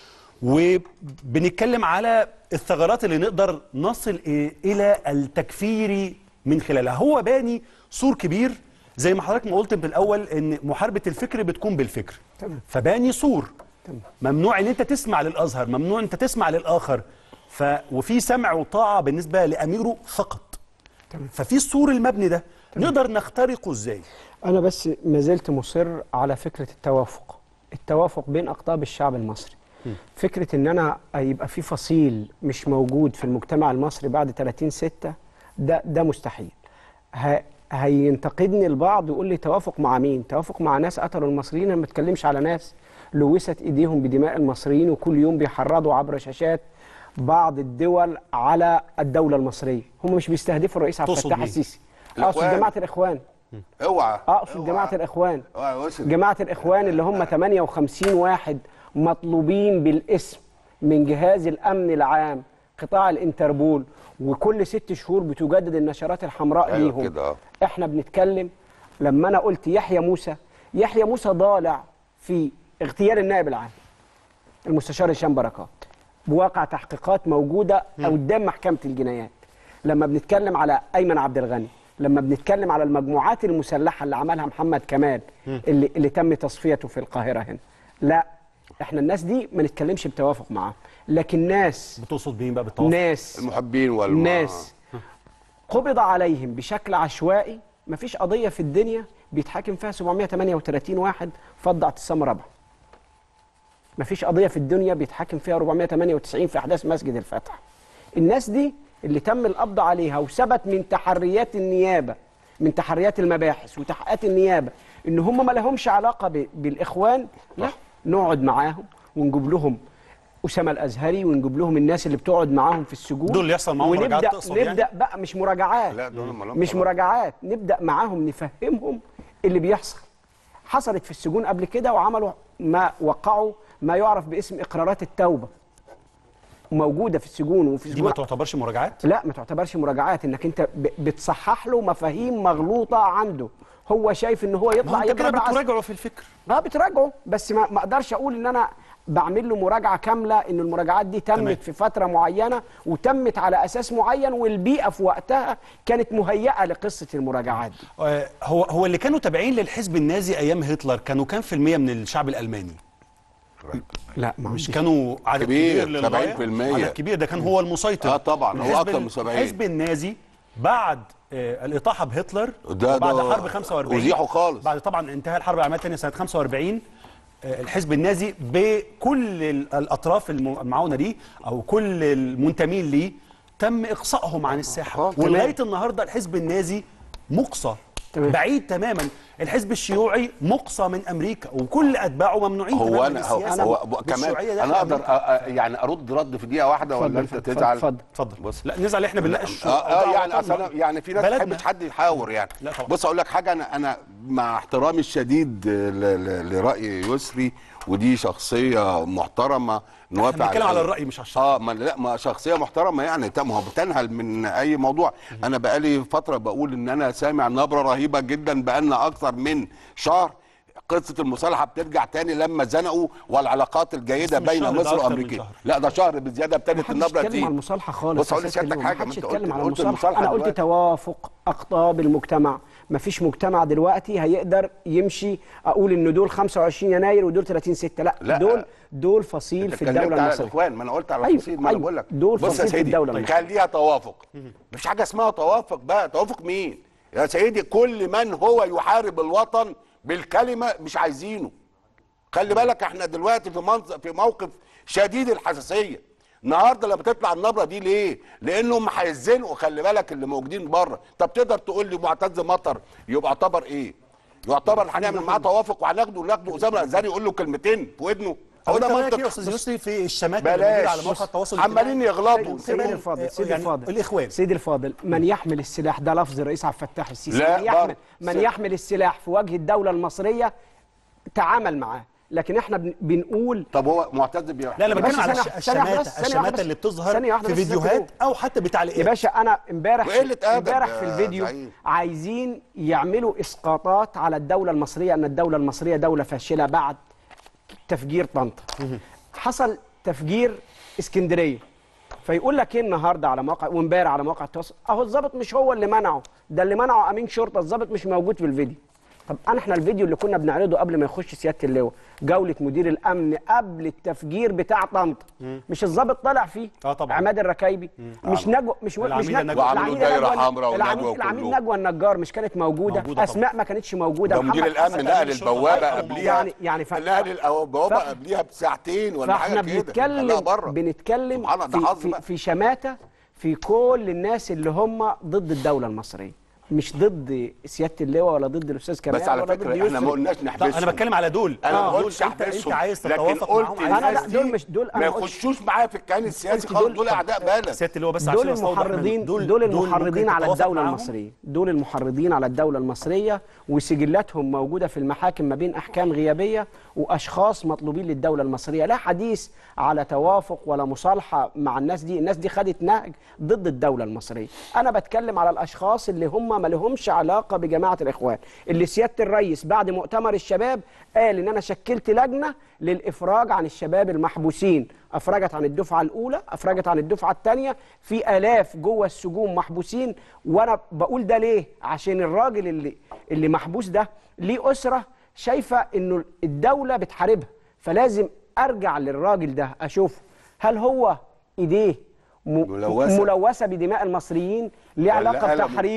Speaker 1: وبنتكلم على الثغرات اللي نقدر نصل إيه- الى التكفيري من خلالها هو باني سور كبير زي ما حضرتك ما قلت في الاول ان محاربه الفكر بتكون بالفكر
Speaker 2: تمام.
Speaker 1: فباني سور ممنوع ان انت تسمع للازهر ممنوع انت تسمع للاخر ف وفي سمع وطاعه بالنسبه لاميره فقط ففي السور المبني ده نقدر نخترقه ازاي
Speaker 2: أنا بس ما زلت مصر على فكرة التوافق التوافق بين أقطاب الشعب المصري فكرة إن أنا يبقى في فصيل مش موجود في المجتمع المصري بعد 30 ستة ده ده مستحيل ه- هينتقدني البعض ويقول لي توافق مع مين؟ توافق مع ناس قتلوا المصريين أنا ما بتكلمش على ناس لوثت إيديهم بدماء المصريين وكل يوم بيحرضوا عبر شاشات بعض الدول على الدولة المصرية هم مش بيستهدفوا الرئيس عبد
Speaker 1: تقصد
Speaker 2: الفتاح
Speaker 1: مين؟
Speaker 2: السيسي أقصد
Speaker 5: الإخوان.
Speaker 2: جماعة الإخوان
Speaker 5: اوعى
Speaker 2: اقصد
Speaker 5: اوعى.
Speaker 2: جماعه الاخوان
Speaker 5: اوعى يا يسر.
Speaker 2: جماعه الاخوان اللي هم 58 واحد مطلوبين بالاسم من جهاز الامن العام قطاع الانتربول وكل ست شهور بتجدد النشرات الحمراء
Speaker 5: أيوة
Speaker 2: ليهم
Speaker 5: كده، آه.
Speaker 2: احنا بنتكلم لما انا قلت يحيى موسى يحيى موسى ضالع في اغتيال النائب العام المستشار هشام بركات بواقع تحقيقات موجوده قدام محكمه الجنايات لما بنتكلم على ايمن عبد الغني لما بنتكلم على المجموعات المسلحه اللي عملها محمد كمال اللي, اللي تم تصفيته في القاهره هنا لا احنا الناس دي ما نتكلمش بتوافق معاهم لكن ناس
Speaker 1: بتقصد مين بقى بالتوافق
Speaker 2: ناس
Speaker 5: المحبين والم...
Speaker 2: ناس قبض عليهم بشكل عشوائي مفيش قضية في الدنيا بيتحاكم فيها 738 واحد فض اعتصام رابعه مفيش قضيه في الدنيا بيتحاكم فيها 498 في احداث مسجد الفتح الناس دي اللي تم القبض عليها وثبت من تحريات النيابه من تحريات المباحث وتحقيقات النيابه ان هم ما لهمش علاقه ب- بالاخوان لا نقعد معاهم ونجيب لهم اسامه الازهري ونجيب لهم الناس اللي بتقعد معاهم في السجون
Speaker 1: دول اللي يحصل معاهم مراجعات
Speaker 2: ونبدا
Speaker 1: تقصد يعني؟
Speaker 2: نبدا بقى مش مراجعات
Speaker 5: لا، دول مالهم
Speaker 2: مش
Speaker 5: علاقة.
Speaker 2: مراجعات نبدا معاهم نفهمهم اللي بيحصل حصلت في السجون قبل كده وعملوا ما وقعوا ما يعرف باسم اقرارات التوبه موجوده في السجون وفي
Speaker 1: دي
Speaker 2: السجون
Speaker 1: ما تعتبرش مراجعات
Speaker 2: لا ما تعتبرش مراجعات انك انت ب- بتصحح له مفاهيم مغلوطه عنده هو شايف ان هو
Speaker 1: ما
Speaker 2: يطلع
Speaker 1: هو انت كده
Speaker 2: يضرب عس-
Speaker 1: بتراجعه في الفكر
Speaker 2: اه بتراجعه بس ما ما اقدرش اقول ان انا بعمل له مراجعه كامله ان المراجعات دي تمت
Speaker 1: تمام.
Speaker 2: في فتره معينه وتمت على اساس معين والبيئه في وقتها كانت مهيئه لقصه المراجعات دي
Speaker 1: آه، هو هو اللي كانوا تابعين للحزب النازي ايام هتلر كانوا كام في المية من الشعب الالماني
Speaker 2: لا ما
Speaker 1: مش كانوا عدد
Speaker 5: كبير،
Speaker 1: كبير للغاية
Speaker 5: 70%.
Speaker 1: عدد كبير ده كان هو المسيطر
Speaker 5: آه طبعاً، هو
Speaker 1: الحزب
Speaker 5: أكتر
Speaker 1: ال-
Speaker 5: من 70.
Speaker 1: الحزب النازي بعد آه، الإطاحة بهتلر
Speaker 5: ده-
Speaker 1: بعد
Speaker 5: ده
Speaker 1: حرب 45
Speaker 5: أزيحوا خالص.
Speaker 1: بعد طبعا انتهاء الحرب العالمية الثانية سنة 45 آه، الحزب النازي بكل ال- الأطراف الم- المعاونة ليه أو كل المنتمين ليه تم إقصائهم عن الساحة
Speaker 5: تمام.
Speaker 1: ولغاية النهاردة الحزب النازي مقصى
Speaker 2: تمام.
Speaker 1: بعيد تماما الحزب الشيوعي مقصى من امريكا وكل اتباعه ممنوعين
Speaker 5: هو
Speaker 1: تماما
Speaker 5: انا هو,
Speaker 1: السياسة
Speaker 5: هو كمان
Speaker 1: بالشيوعية داخل
Speaker 5: انا اقدر
Speaker 1: أمريكا.
Speaker 5: أ- أ- يعني ارد رد في دقيقه واحده ولا انت
Speaker 2: اتفضل،
Speaker 5: تزعل
Speaker 2: اتفضل.
Speaker 1: اتفضل
Speaker 5: بص
Speaker 1: لا نزعل احنا بنناقش
Speaker 5: اه, آه
Speaker 1: أوضاع
Speaker 5: يعني
Speaker 1: وطننا.
Speaker 5: اصل أنا يعني في ناس
Speaker 1: بلدنا.
Speaker 5: تحب حد يحاور يعني
Speaker 1: لا طبعا.
Speaker 5: بص اقول لك حاجه انا انا مع احترامي الشديد ل- ل- لراي يسري ودي شخصيه محترمه نوافق
Speaker 1: بنتكلم
Speaker 5: عليها.
Speaker 1: على الرأي مش على الشخص.
Speaker 5: اه ما لا ما شخصيه محترمه يعني تم هو بتنهل من اي موضوع انا بقالي فتره بقول ان انا سامع نبره رهيبه جدا بقالنا اكثر من شهر قصه المصالحه بترجع تاني لما زنقوا والعلاقات الجيده
Speaker 1: مش
Speaker 5: بين
Speaker 1: شهر، ده
Speaker 5: مصر
Speaker 1: أكتر من
Speaker 5: وامريكا
Speaker 1: شهر.
Speaker 5: لا ده شهر بزياده ابتدت
Speaker 2: محدش
Speaker 5: النبره
Speaker 2: يتكلم
Speaker 5: دي
Speaker 2: عن المصالحه خالص
Speaker 5: بص اقول
Speaker 2: يا سيادة
Speaker 5: لسيادتك
Speaker 2: اللواء،
Speaker 5: حاجه ما
Speaker 2: محدش
Speaker 5: انت
Speaker 2: يتكلم
Speaker 5: قلت
Speaker 2: عن
Speaker 5: قلت
Speaker 2: المصالحه
Speaker 5: المصالحه
Speaker 2: انا قلت
Speaker 5: دلوقتي.
Speaker 2: توافق اقطاب المجتمع مفيش مجتمع دلوقتي هيقدر يمشي اقول ان دول 25 يناير ودول 30 6 لا,
Speaker 5: لا.
Speaker 2: دول دول فصيل
Speaker 5: انت
Speaker 2: في
Speaker 5: اتكلمت
Speaker 2: الدوله
Speaker 5: على
Speaker 2: المصريه
Speaker 5: الاخوان ما انا قلت على
Speaker 2: أيوة،
Speaker 5: الفصيل ما انا
Speaker 2: أيوة.
Speaker 5: بقول لك
Speaker 2: دول
Speaker 5: بص يا
Speaker 2: فصيل في
Speaker 5: سيدي
Speaker 2: الدولة المصرية.
Speaker 5: خليها توافق مفيش حاجه اسمها توافق بقى توافق مين يا سيدي كل من هو يحارب الوطن بالكلمه مش عايزينه خلي بالك احنا دلوقتي في منظر في موقف شديد الحساسيه النهارده لما تطلع النبره دي ليه؟ لانهم هيزنقوا خلي بالك اللي موجودين بره، طب تقدر تقول لي معتز مطر يبقى يعتبر ايه؟ يعتبر هنعمل معاه توافق وهناخده وناخده اسامه الازهري يقول له كلمتين في ودنه
Speaker 1: هو
Speaker 5: هو
Speaker 1: ده
Speaker 5: ده
Speaker 1: رايك ايه يا
Speaker 5: منطق
Speaker 1: استاذ يسري في الشمات اللي موجوده على
Speaker 5: بلاش
Speaker 1: مواقع التواصل
Speaker 5: عمالين يغلطوا
Speaker 2: سيدي
Speaker 1: سيبهم-
Speaker 2: الفاضل سيدي
Speaker 1: يعني
Speaker 2: الفاضل
Speaker 1: الإخوان.
Speaker 2: سيدي الفاضل من يحمل السلاح ده لفظ الرئيس عبد الفتاح السيسي
Speaker 5: لا،
Speaker 2: من يحمل
Speaker 5: برضه.
Speaker 2: من
Speaker 5: سيد-
Speaker 2: يحمل السلاح في وجه الدوله المصريه تعامل معاه لكن احنا بن- بنقول
Speaker 5: طب هو معتز بيحكي
Speaker 1: لا انا
Speaker 2: بس
Speaker 1: بتكلم على
Speaker 2: ثانية
Speaker 1: الش-
Speaker 2: واحدة- ثانية واحدة
Speaker 1: الشماتة
Speaker 2: بس، ثانية واحدة
Speaker 1: الشماتة
Speaker 2: بس.
Speaker 1: اللي بتظهر
Speaker 2: ثانية واحدة
Speaker 1: في
Speaker 2: بس يا
Speaker 1: فيديوهات
Speaker 2: فندم.
Speaker 1: او حتى
Speaker 2: يا
Speaker 1: بتعليقات
Speaker 2: باشا انا امبارح
Speaker 5: وقلة أدب
Speaker 2: امبارح
Speaker 5: يا
Speaker 2: في الفيديو
Speaker 5: زعيم.
Speaker 2: عايزين يعملوا اسقاطات على الدوله المصريه ان الدوله المصريه دوله فاشله بعد تفجير طنطا حصل تفجير اسكندريه فيقول لك ايه النهارده على مواقع وامبارح على مواقع التواصل اهو الضابط مش هو اللي منعه ده اللي منعه امين شرطه الضابط مش موجود في الفيديو طب انا احنا الفيديو اللي كنا بنعرضه قبل ما يخش سياده اللواء جوله مدير الامن قبل التفجير بتاع طنطا مش الضابط طالع فيه
Speaker 1: آه طبعا.
Speaker 2: عماد الركايبي مش نجوى مش مش
Speaker 1: العميدة
Speaker 2: نجوى
Speaker 1: نجوى.
Speaker 5: وعملوا
Speaker 2: العميدة
Speaker 5: دايرة
Speaker 2: نجوى-
Speaker 5: حمراء ونجوى
Speaker 2: العميد العميد
Speaker 5: وكله.
Speaker 2: نجوى النجار مش كانت موجوده,
Speaker 1: موجودة طبعا.
Speaker 2: اسماء ما كانتش موجوده
Speaker 5: ده مدير
Speaker 2: محمد
Speaker 5: الامن
Speaker 1: حسن
Speaker 5: نقل
Speaker 1: أمين الشرطة
Speaker 5: البوابه
Speaker 1: طلع
Speaker 5: قبليها
Speaker 2: يعني- يعني ف-
Speaker 5: نقل البوابه
Speaker 2: ف-
Speaker 5: قبليها بساعتين ولا
Speaker 2: فاحنا
Speaker 5: حاجه كده
Speaker 2: بنتكلم
Speaker 5: خلاها بره
Speaker 2: بنتكلم
Speaker 5: سبحان الله، ده
Speaker 2: في,
Speaker 5: حظ
Speaker 2: في,
Speaker 5: بقى.
Speaker 2: في شماته في كل الناس اللي هم ضد الدوله المصريه مش ضد سياده اللواء ولا ضد الاستاذ كمال
Speaker 5: بس على
Speaker 2: ولا ضد
Speaker 5: فكره احنا
Speaker 2: يوسف.
Speaker 5: ما قلناش
Speaker 1: لا
Speaker 5: نحبسهم
Speaker 1: انا بتكلم على دول
Speaker 5: انا ما
Speaker 1: دول
Speaker 5: قلتش
Speaker 1: انت انت
Speaker 5: احبسهم
Speaker 1: عايز
Speaker 5: لكن
Speaker 1: تتوافق
Speaker 5: قلت
Speaker 1: معاهم
Speaker 2: أنا لا،
Speaker 5: الناس
Speaker 2: دول
Speaker 5: دي
Speaker 2: مش- دول أنا
Speaker 5: ما
Speaker 2: قلت-
Speaker 5: يخشوش معايا في الكيان السياسي
Speaker 2: قلت
Speaker 5: خالص
Speaker 2: دول-
Speaker 5: دول اعداء بلد
Speaker 1: سياده اللي هو بس
Speaker 2: دول
Speaker 1: عشان أستوضح
Speaker 2: المحرضين
Speaker 1: منه.
Speaker 2: دول, دول المحرضين
Speaker 1: ممكن
Speaker 2: على
Speaker 1: تتوافق
Speaker 2: الدوله
Speaker 1: معاهم؟
Speaker 2: المصريه دول المحرضين على الدوله المصريه وسجلاتهم موجوده في المحاكم ما بين احكام غيابيه واشخاص مطلوبين للدوله المصريه لا حديث على توافق ولا مصالحه مع الناس دي الناس دي خدت نهج ضد الدوله المصريه انا بتكلم على الاشخاص اللي هم ما لهمش علاقه بجماعه الاخوان اللي سياده الرئيس بعد مؤتمر الشباب قال ان انا شكلت لجنه للافراج عن الشباب المحبوسين افرجت عن الدفعه الاولى افرجت عن الدفعه الثانيه في الاف جوه السجون محبوسين وانا بقول ده ليه عشان الراجل اللي اللي محبوس ده ليه اسره شايفه انه الدوله بتحاربها فلازم ارجع للراجل ده اشوفه هل هو ايديه م-
Speaker 5: ملوثة.
Speaker 2: ملوثه بدماء المصريين ليه
Speaker 5: ولا
Speaker 2: علاقه
Speaker 5: قلم.
Speaker 2: بتحريض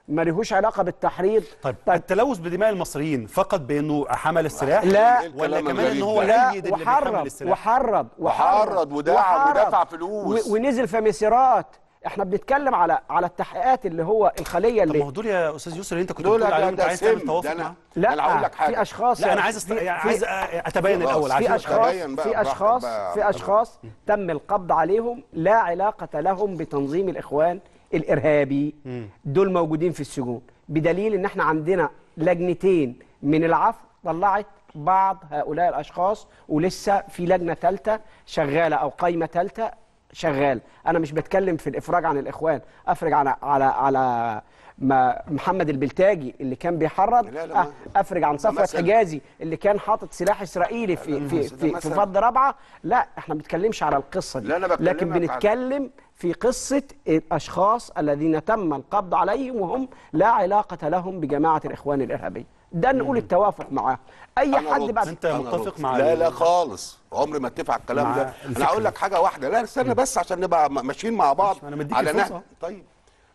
Speaker 2: ما لهوش علاقه بالتحريض
Speaker 1: طيب, التلوث بدماء المصريين فقط بانه حمل السلاح
Speaker 2: لا.
Speaker 5: إيه
Speaker 1: ولا
Speaker 5: الكلام
Speaker 1: كمان ان
Speaker 5: الغريب
Speaker 1: هو
Speaker 5: ده؟
Speaker 2: لا
Speaker 1: ايد اللي بيحمل
Speaker 2: وحرض
Speaker 1: السلاح
Speaker 2: وحرض
Speaker 5: وحرض ودعم
Speaker 2: وحرض
Speaker 5: ودفع فلوس.
Speaker 2: و- ونزل في مسيرات احنا بنتكلم على على التحقيقات اللي هو الخليه
Speaker 1: طب ما
Speaker 2: اللي
Speaker 1: هو دول يا استاذ يوسف اللي انت كنت
Speaker 5: دول
Speaker 1: بتقول
Speaker 5: ده,
Speaker 1: عليهم انت
Speaker 5: ده
Speaker 1: عايز تعمل
Speaker 5: سم
Speaker 1: توافق
Speaker 5: ده انا
Speaker 1: معاهم
Speaker 2: لا
Speaker 5: انا اقول لك حاجه
Speaker 2: في اشخاص
Speaker 1: لا
Speaker 2: يا
Speaker 1: انا عايز
Speaker 2: أستاذ-
Speaker 1: أست...
Speaker 2: في-
Speaker 1: عايز اتبين
Speaker 5: خلاص.
Speaker 1: الاول
Speaker 2: في
Speaker 1: عشان
Speaker 2: اشخاص
Speaker 5: تبين بقى
Speaker 2: في
Speaker 5: براحتك
Speaker 2: اشخاص
Speaker 5: بقى.
Speaker 2: في اشخاص تم القبض عليهم لا علاقه لهم بتنظيم الاخوان الارهابي دول موجودين في السجون بدليل ان احنا عندنا لجنتين من العفو طلعت بعض هؤلاء الاشخاص ولسه في لجنه ثالثه شغاله او قايمه ثالثه شغال انا مش بتكلم في الافراج عن الاخوان افرج على على على ما محمد البلتاجي اللي كان بيحرض
Speaker 5: لا، لا، ما-
Speaker 2: أ- افرج عن صفوت
Speaker 5: مثل.
Speaker 2: حجازي اللي كان حاطط سلاح اسرائيلي في في
Speaker 5: ده
Speaker 2: في, في
Speaker 5: مثل.
Speaker 2: فض رابعه لا احنا ما بنتكلمش على القصه دي
Speaker 5: لا، أنا بكلمك
Speaker 2: لكن
Speaker 5: على-
Speaker 2: بنتكلم في قصه الاشخاص الذين تم القبض عليهم وهم لا علاقه لهم بجماعه الاخوان الارهابيه ده نقول التوافق معاه اي
Speaker 5: أنا
Speaker 2: حد
Speaker 5: رد.
Speaker 2: بعد
Speaker 1: انت
Speaker 5: أنا
Speaker 1: متفق
Speaker 5: رد.
Speaker 1: مع
Speaker 5: لا
Speaker 1: ال-
Speaker 5: لا خالص عمري ما اتفق على الكلام
Speaker 1: مع
Speaker 5: ده انا
Speaker 1: الفكرة.
Speaker 5: هقول لك حاجه واحده لا استنى بس عشان نبقى م- ماشيين مع بعض
Speaker 1: أنا مديك
Speaker 5: على
Speaker 1: الفرصة.
Speaker 5: نهج طيب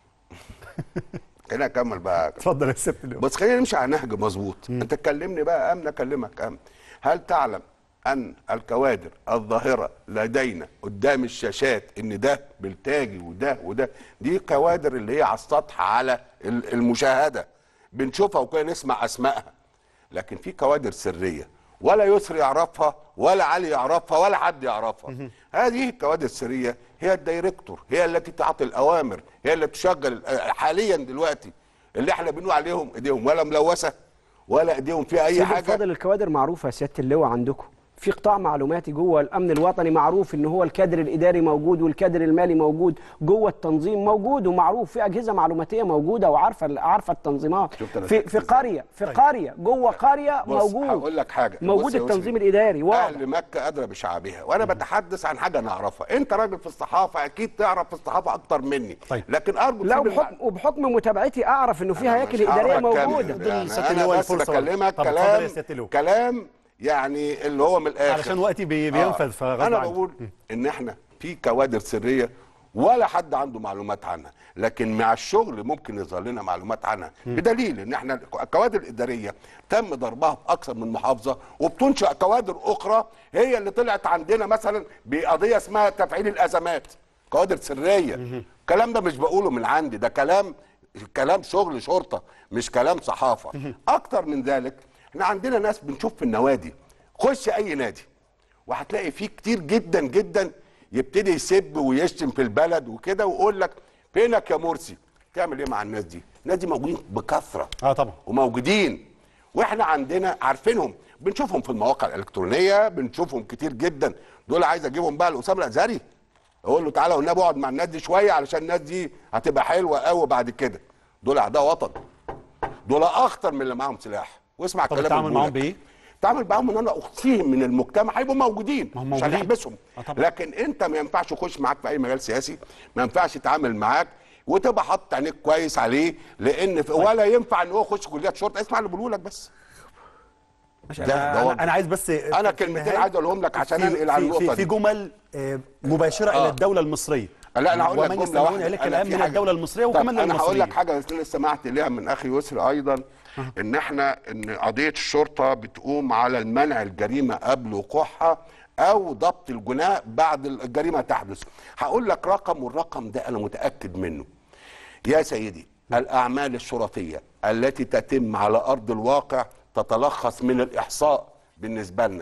Speaker 5: خلينا اكمل بقى
Speaker 1: اتفضل يا سيادة اليوم
Speaker 5: بس خلينا نمشي على نهج مظبوط انت تكلمني بقى امن اكلمك امن هل تعلم ان الكوادر الظاهره لدينا قدام الشاشات ان ده بلتاجي وده وده دي كوادر اللي هي على السطح على ال- المشاهده بنشوفها وكده نسمع اسمائها لكن في كوادر سريه ولا يسر يعرفها ولا علي يعرفها ولا حد يعرفها هذه الكوادر السريه هي الدايركتور هي التي تعطي الاوامر هي اللي تشغل آه، حاليا دلوقتي اللي احنا بنقول عليهم ايديهم ولا ملوثه ولا ايديهم فيها اي
Speaker 2: سيد
Speaker 5: حاجه
Speaker 2: الفاضل الكوادر معروفه يا سياده اللواء عندكم في قطاع معلوماتي جوه الامن الوطني معروف ان هو الكادر الاداري موجود والكادر المالي موجود جوه التنظيم موجود ومعروف في اجهزه معلوماتيه موجوده وعارفه عارفه التنظيمات
Speaker 5: شفت أنا
Speaker 2: في
Speaker 5: شفت
Speaker 2: في
Speaker 5: إزاي؟
Speaker 2: قريه في قريه جوه قريه
Speaker 5: بص
Speaker 2: موجود
Speaker 5: هقول لك حاجه
Speaker 2: موجود
Speaker 5: بص يا يوسف.
Speaker 2: التنظيم الاداري واضح
Speaker 5: اهل مكه ادرى بشعبها وانا بتحدث عن حاجه نعرفها انت راجل في الصحافه اكيد تعرف في الصحافه اكتر مني
Speaker 1: طيب.
Speaker 5: لكن ارجو
Speaker 2: لا
Speaker 5: تسيب المع-
Speaker 2: وبحكم وبحكم متابعتي اعرف انه في
Speaker 5: أنا
Speaker 2: هياكل
Speaker 5: مش هعرف
Speaker 2: اداريه
Speaker 5: أكمل.
Speaker 2: موجوده
Speaker 5: يعني
Speaker 1: سيادة
Speaker 5: انا
Speaker 1: اللواء
Speaker 5: بس
Speaker 1: الفرصة برضه.
Speaker 5: بكلمك
Speaker 1: طب اتفضل يا
Speaker 5: كلام
Speaker 1: سيادة اللواء.
Speaker 5: كلام يعني اللي هو من الاخر
Speaker 1: علشان وقتي بي- بينفذ فغصب
Speaker 5: انا
Speaker 1: عني.
Speaker 5: بقول ان احنا في كوادر سريه ولا حد عنده معلومات عنها لكن مع الشغل ممكن يظهر لنا معلومات عنها بدليل ان احنا الكوادر الاداريه تم ضربها في اكثر من محافظه وبتنشا كوادر اخرى هي اللي طلعت عندنا مثلا بقضيه اسمها تفعيل الازمات كوادر سريه الكلام ده مش بقوله من عندي ده كلام كلام شغل شرطه مش كلام صحافه اكتر من ذلك احنا عندنا ناس بنشوف في النوادي خش اي نادي وهتلاقي فيه كتير جدا جدا يبتدي يسب ويشتم في البلد وكده ويقول لك فينك يا مرسي تعمل ايه مع الناس دي الناس دي موجودين بكثره
Speaker 1: اه طبعا
Speaker 5: وموجودين واحنا عندنا عارفينهم بنشوفهم في المواقع الالكترونيه بنشوفهم كتير جدا دول عايز اجيبهم بقى لاسامه الازهري اقول له تعالى والنبي اقعد مع الناس دي شويه علشان الناس دي هتبقى حلوه قوي بعد كده دول اعداء وطن دول اخطر من اللي معاهم سلاح واسمع
Speaker 1: طب
Speaker 5: الكلام
Speaker 1: التعامل
Speaker 5: اللي
Speaker 1: معاهم
Speaker 5: بقولك.
Speaker 1: بايه؟
Speaker 5: تعامل معاهم ان انا اخفيهم من المجتمع هيبقوا موجودين
Speaker 1: ما هم
Speaker 5: مش
Speaker 1: موجودين.
Speaker 5: هنحبسهم
Speaker 1: آه طبعا.
Speaker 5: لكن انت ما ينفعش يخش معاك في اي مجال سياسي ما ينفعش يتعامل معاك وتبقى حاطط عينيك كويس عليه لان في ولا ينفع ان هو يخش كليه شرطه اسمع اللي بقوله لك بس
Speaker 1: ماشي
Speaker 5: ده-
Speaker 1: انا
Speaker 5: ده هو-
Speaker 1: انا, أنا عايز بس
Speaker 5: انا
Speaker 1: في
Speaker 5: كلمتين
Speaker 1: النهاية
Speaker 5: عايز اقولهم لك عشان
Speaker 1: في-
Speaker 5: انقل عن
Speaker 1: في-
Speaker 5: النقطه
Speaker 1: في, في
Speaker 5: دي
Speaker 1: جمل آه، مباشره
Speaker 5: آه.
Speaker 1: الى الدوله المصريه
Speaker 5: لا انا هقول لك
Speaker 1: ومن
Speaker 5: جمله
Speaker 1: يستمعون
Speaker 5: واحده
Speaker 1: اليك
Speaker 5: أنا
Speaker 1: الان
Speaker 5: في
Speaker 1: من
Speaker 5: حاجة-
Speaker 1: الدوله المصريه
Speaker 5: طب
Speaker 1: وكمان
Speaker 5: انا هقول لك
Speaker 1: للمصريين
Speaker 5: حاجه بس انا سمعت ليها من اخي يسري ايضا ان احنا ان قضيه الشرطه بتقوم على المنع الجريمه قبل وقوعها او ضبط الجناه بعد الجريمه تحدث هقول لك رقم والرقم ده انا متاكد منه يا سيدي الاعمال الشرطيه التي تتم على ارض الواقع تتلخص من الاحصاء بالنسبه لنا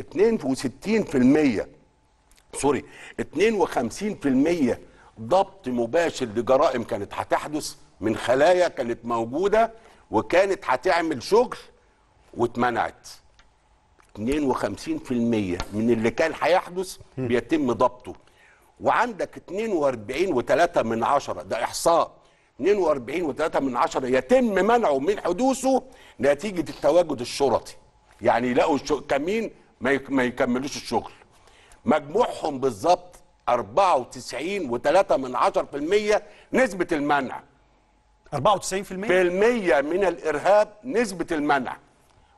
Speaker 5: 62% سوري 52% ضبط مباشر لجرائم كانت هتحدث من خلايا كانت موجوده وكانت هتعمل شغل واتمنعت 52% من اللي كان هيحدث بيتم ضبطه وعندك 42 و3 من عشرة ده احصاء 42 و3 من عشرة يتم منعه من حدوثه نتيجه التواجد الشرطي يعني يلاقوا الشو... كمين ما, يك... ما يكملوش الشغل مجموعهم بالظبط 94 و3 من 10% نسبه المنع
Speaker 1: 94%
Speaker 5: في المية من الارهاب نسبه المنع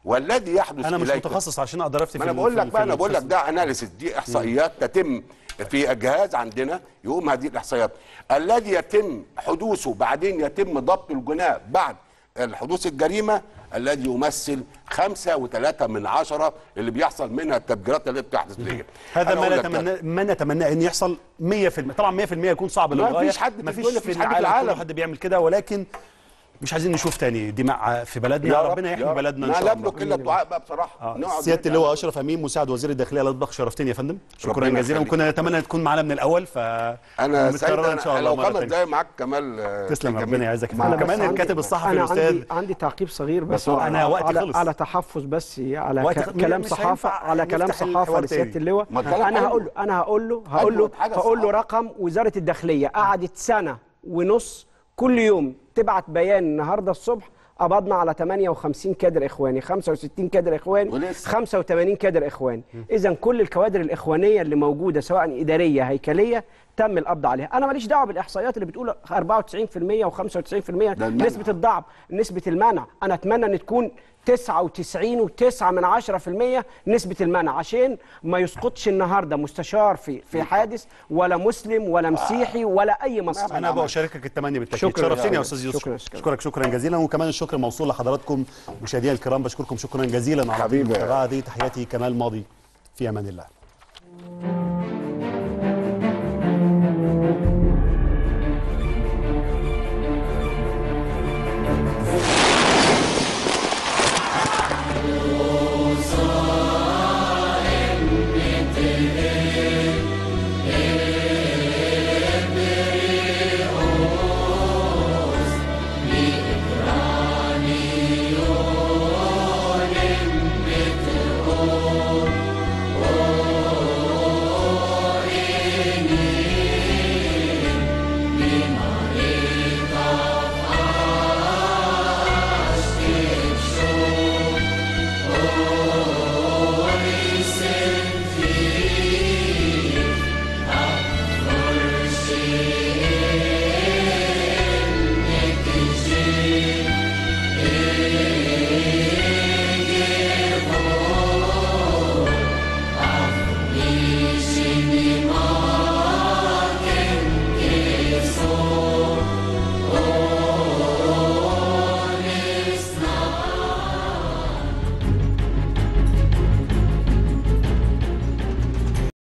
Speaker 5: والذي يحدث
Speaker 1: انا مش
Speaker 5: إليكم
Speaker 1: متخصص عشان اقدر افتي
Speaker 5: ما
Speaker 1: في
Speaker 5: انا
Speaker 1: ال-
Speaker 5: بقول
Speaker 1: في
Speaker 5: لك
Speaker 1: ال-
Speaker 5: بقى
Speaker 1: في
Speaker 5: انا بقول لك
Speaker 1: ال-
Speaker 5: ده اناليسيس دي احصائيات تتم في جهاز عندنا يقوم هذه الاحصائيات الذي يتم حدوثه بعدين يتم ضبط الجناه بعد الحدوث الجريمه الذي يمثل خمسة وثلاثة من عشرة اللي بيحصل منها التفجيرات اللي بتحدث ليا
Speaker 1: هذا
Speaker 5: أنا
Speaker 1: ما
Speaker 5: أقول لك ده.
Speaker 1: نتمنى ما نتمنى ان يحصل 100% طبعا 100% يكون صعب
Speaker 5: ما
Speaker 1: للغايه
Speaker 5: فيش حد في
Speaker 1: ما فيش
Speaker 5: الدنيا،
Speaker 1: في
Speaker 5: فيش حد في
Speaker 1: العالم
Speaker 5: العالم.
Speaker 1: كله حد بيعمل كده ولكن مش عايزين نشوف تاني دماء في بلدنا
Speaker 5: يا رب
Speaker 1: ربنا يحمي
Speaker 5: يا رب.
Speaker 1: بلدنا ان
Speaker 5: ما
Speaker 1: شاء الله
Speaker 5: نملك الا الدعاء بقى بصراحه
Speaker 1: آه.
Speaker 5: نقعد
Speaker 1: سياده
Speaker 5: ندعي.
Speaker 1: اللواء اشرف امين مساعد وزير الداخليه الله يطبخ شرفتني يا فندم شكرا
Speaker 5: ربنا
Speaker 1: جزيلا
Speaker 5: يخليك.
Speaker 1: وكنا نتمنى تكون معانا من الاول ف
Speaker 5: انا سعيد
Speaker 1: متكررة ان شاء
Speaker 5: أنا
Speaker 1: الله
Speaker 5: لو
Speaker 1: مرة
Speaker 5: خمس
Speaker 1: تانية.
Speaker 5: دقايق معاك كمال آه،
Speaker 1: تسلم
Speaker 5: جميل.
Speaker 1: ربنا يعزك يا
Speaker 5: مع-
Speaker 1: فندم.
Speaker 2: أنا
Speaker 1: كمان
Speaker 2: بس عندي-
Speaker 1: الكاتب الصحفي
Speaker 2: أنا
Speaker 1: الأستاذ
Speaker 2: عندي عندي تعقيب صغير بس
Speaker 5: بسرعة.
Speaker 2: على,
Speaker 1: أنا وقتي
Speaker 2: على,
Speaker 1: خلص.
Speaker 2: على تحفظ بس على
Speaker 1: وقتي
Speaker 2: ك-
Speaker 1: خ-
Speaker 2: كلام
Speaker 1: مش
Speaker 2: صحافه
Speaker 1: هينفع
Speaker 2: على كلام
Speaker 1: نفتح
Speaker 2: صحافه
Speaker 1: الحوار
Speaker 2: لسياده
Speaker 1: تاني.
Speaker 2: اللواء
Speaker 5: ما الكلام
Speaker 2: انا
Speaker 5: حلو.
Speaker 2: هقول له انا هقول له هقول له
Speaker 5: أجود حاجة
Speaker 2: هقول له
Speaker 5: صحافة.
Speaker 2: رقم وزاره الداخليه قعدت سنه ونص كل يوم تبعت بيان النهارده الصبح قبضنا على 58 كادر اخواني 65 كادر اخواني
Speaker 5: ولسه.
Speaker 2: 85 كادر اخواني اذا كل الكوادر الاخوانيه اللي موجوده سواء اداريه هيكليه تم القبض عليها انا ماليش دعوه بالاحصائيات اللي بتقول 94% و95%
Speaker 5: ده المنع.
Speaker 2: نسبه الضعف نسبه المنع انا اتمنى ان تكون 99 و9 من 10% نسبة المنع عشان ما يسقطش النهارده مستشار في في حادث ولا مسلم ولا مسيحي ولا اي مصري
Speaker 1: انا بشاركك التمني بالتاكيد
Speaker 2: شكراً
Speaker 1: شرفتني
Speaker 2: يا
Speaker 1: يا استاذ يوسف
Speaker 2: شكراً، شكراً.
Speaker 1: اشكرك شكرا جزيلا وكمان الشكر موصول لحضراتكم مشاهدينا الكرام بشكركم شكرا جزيلا على
Speaker 5: حبيبي.
Speaker 1: المتابعه دي تحياتي كمال ماضي في امان الله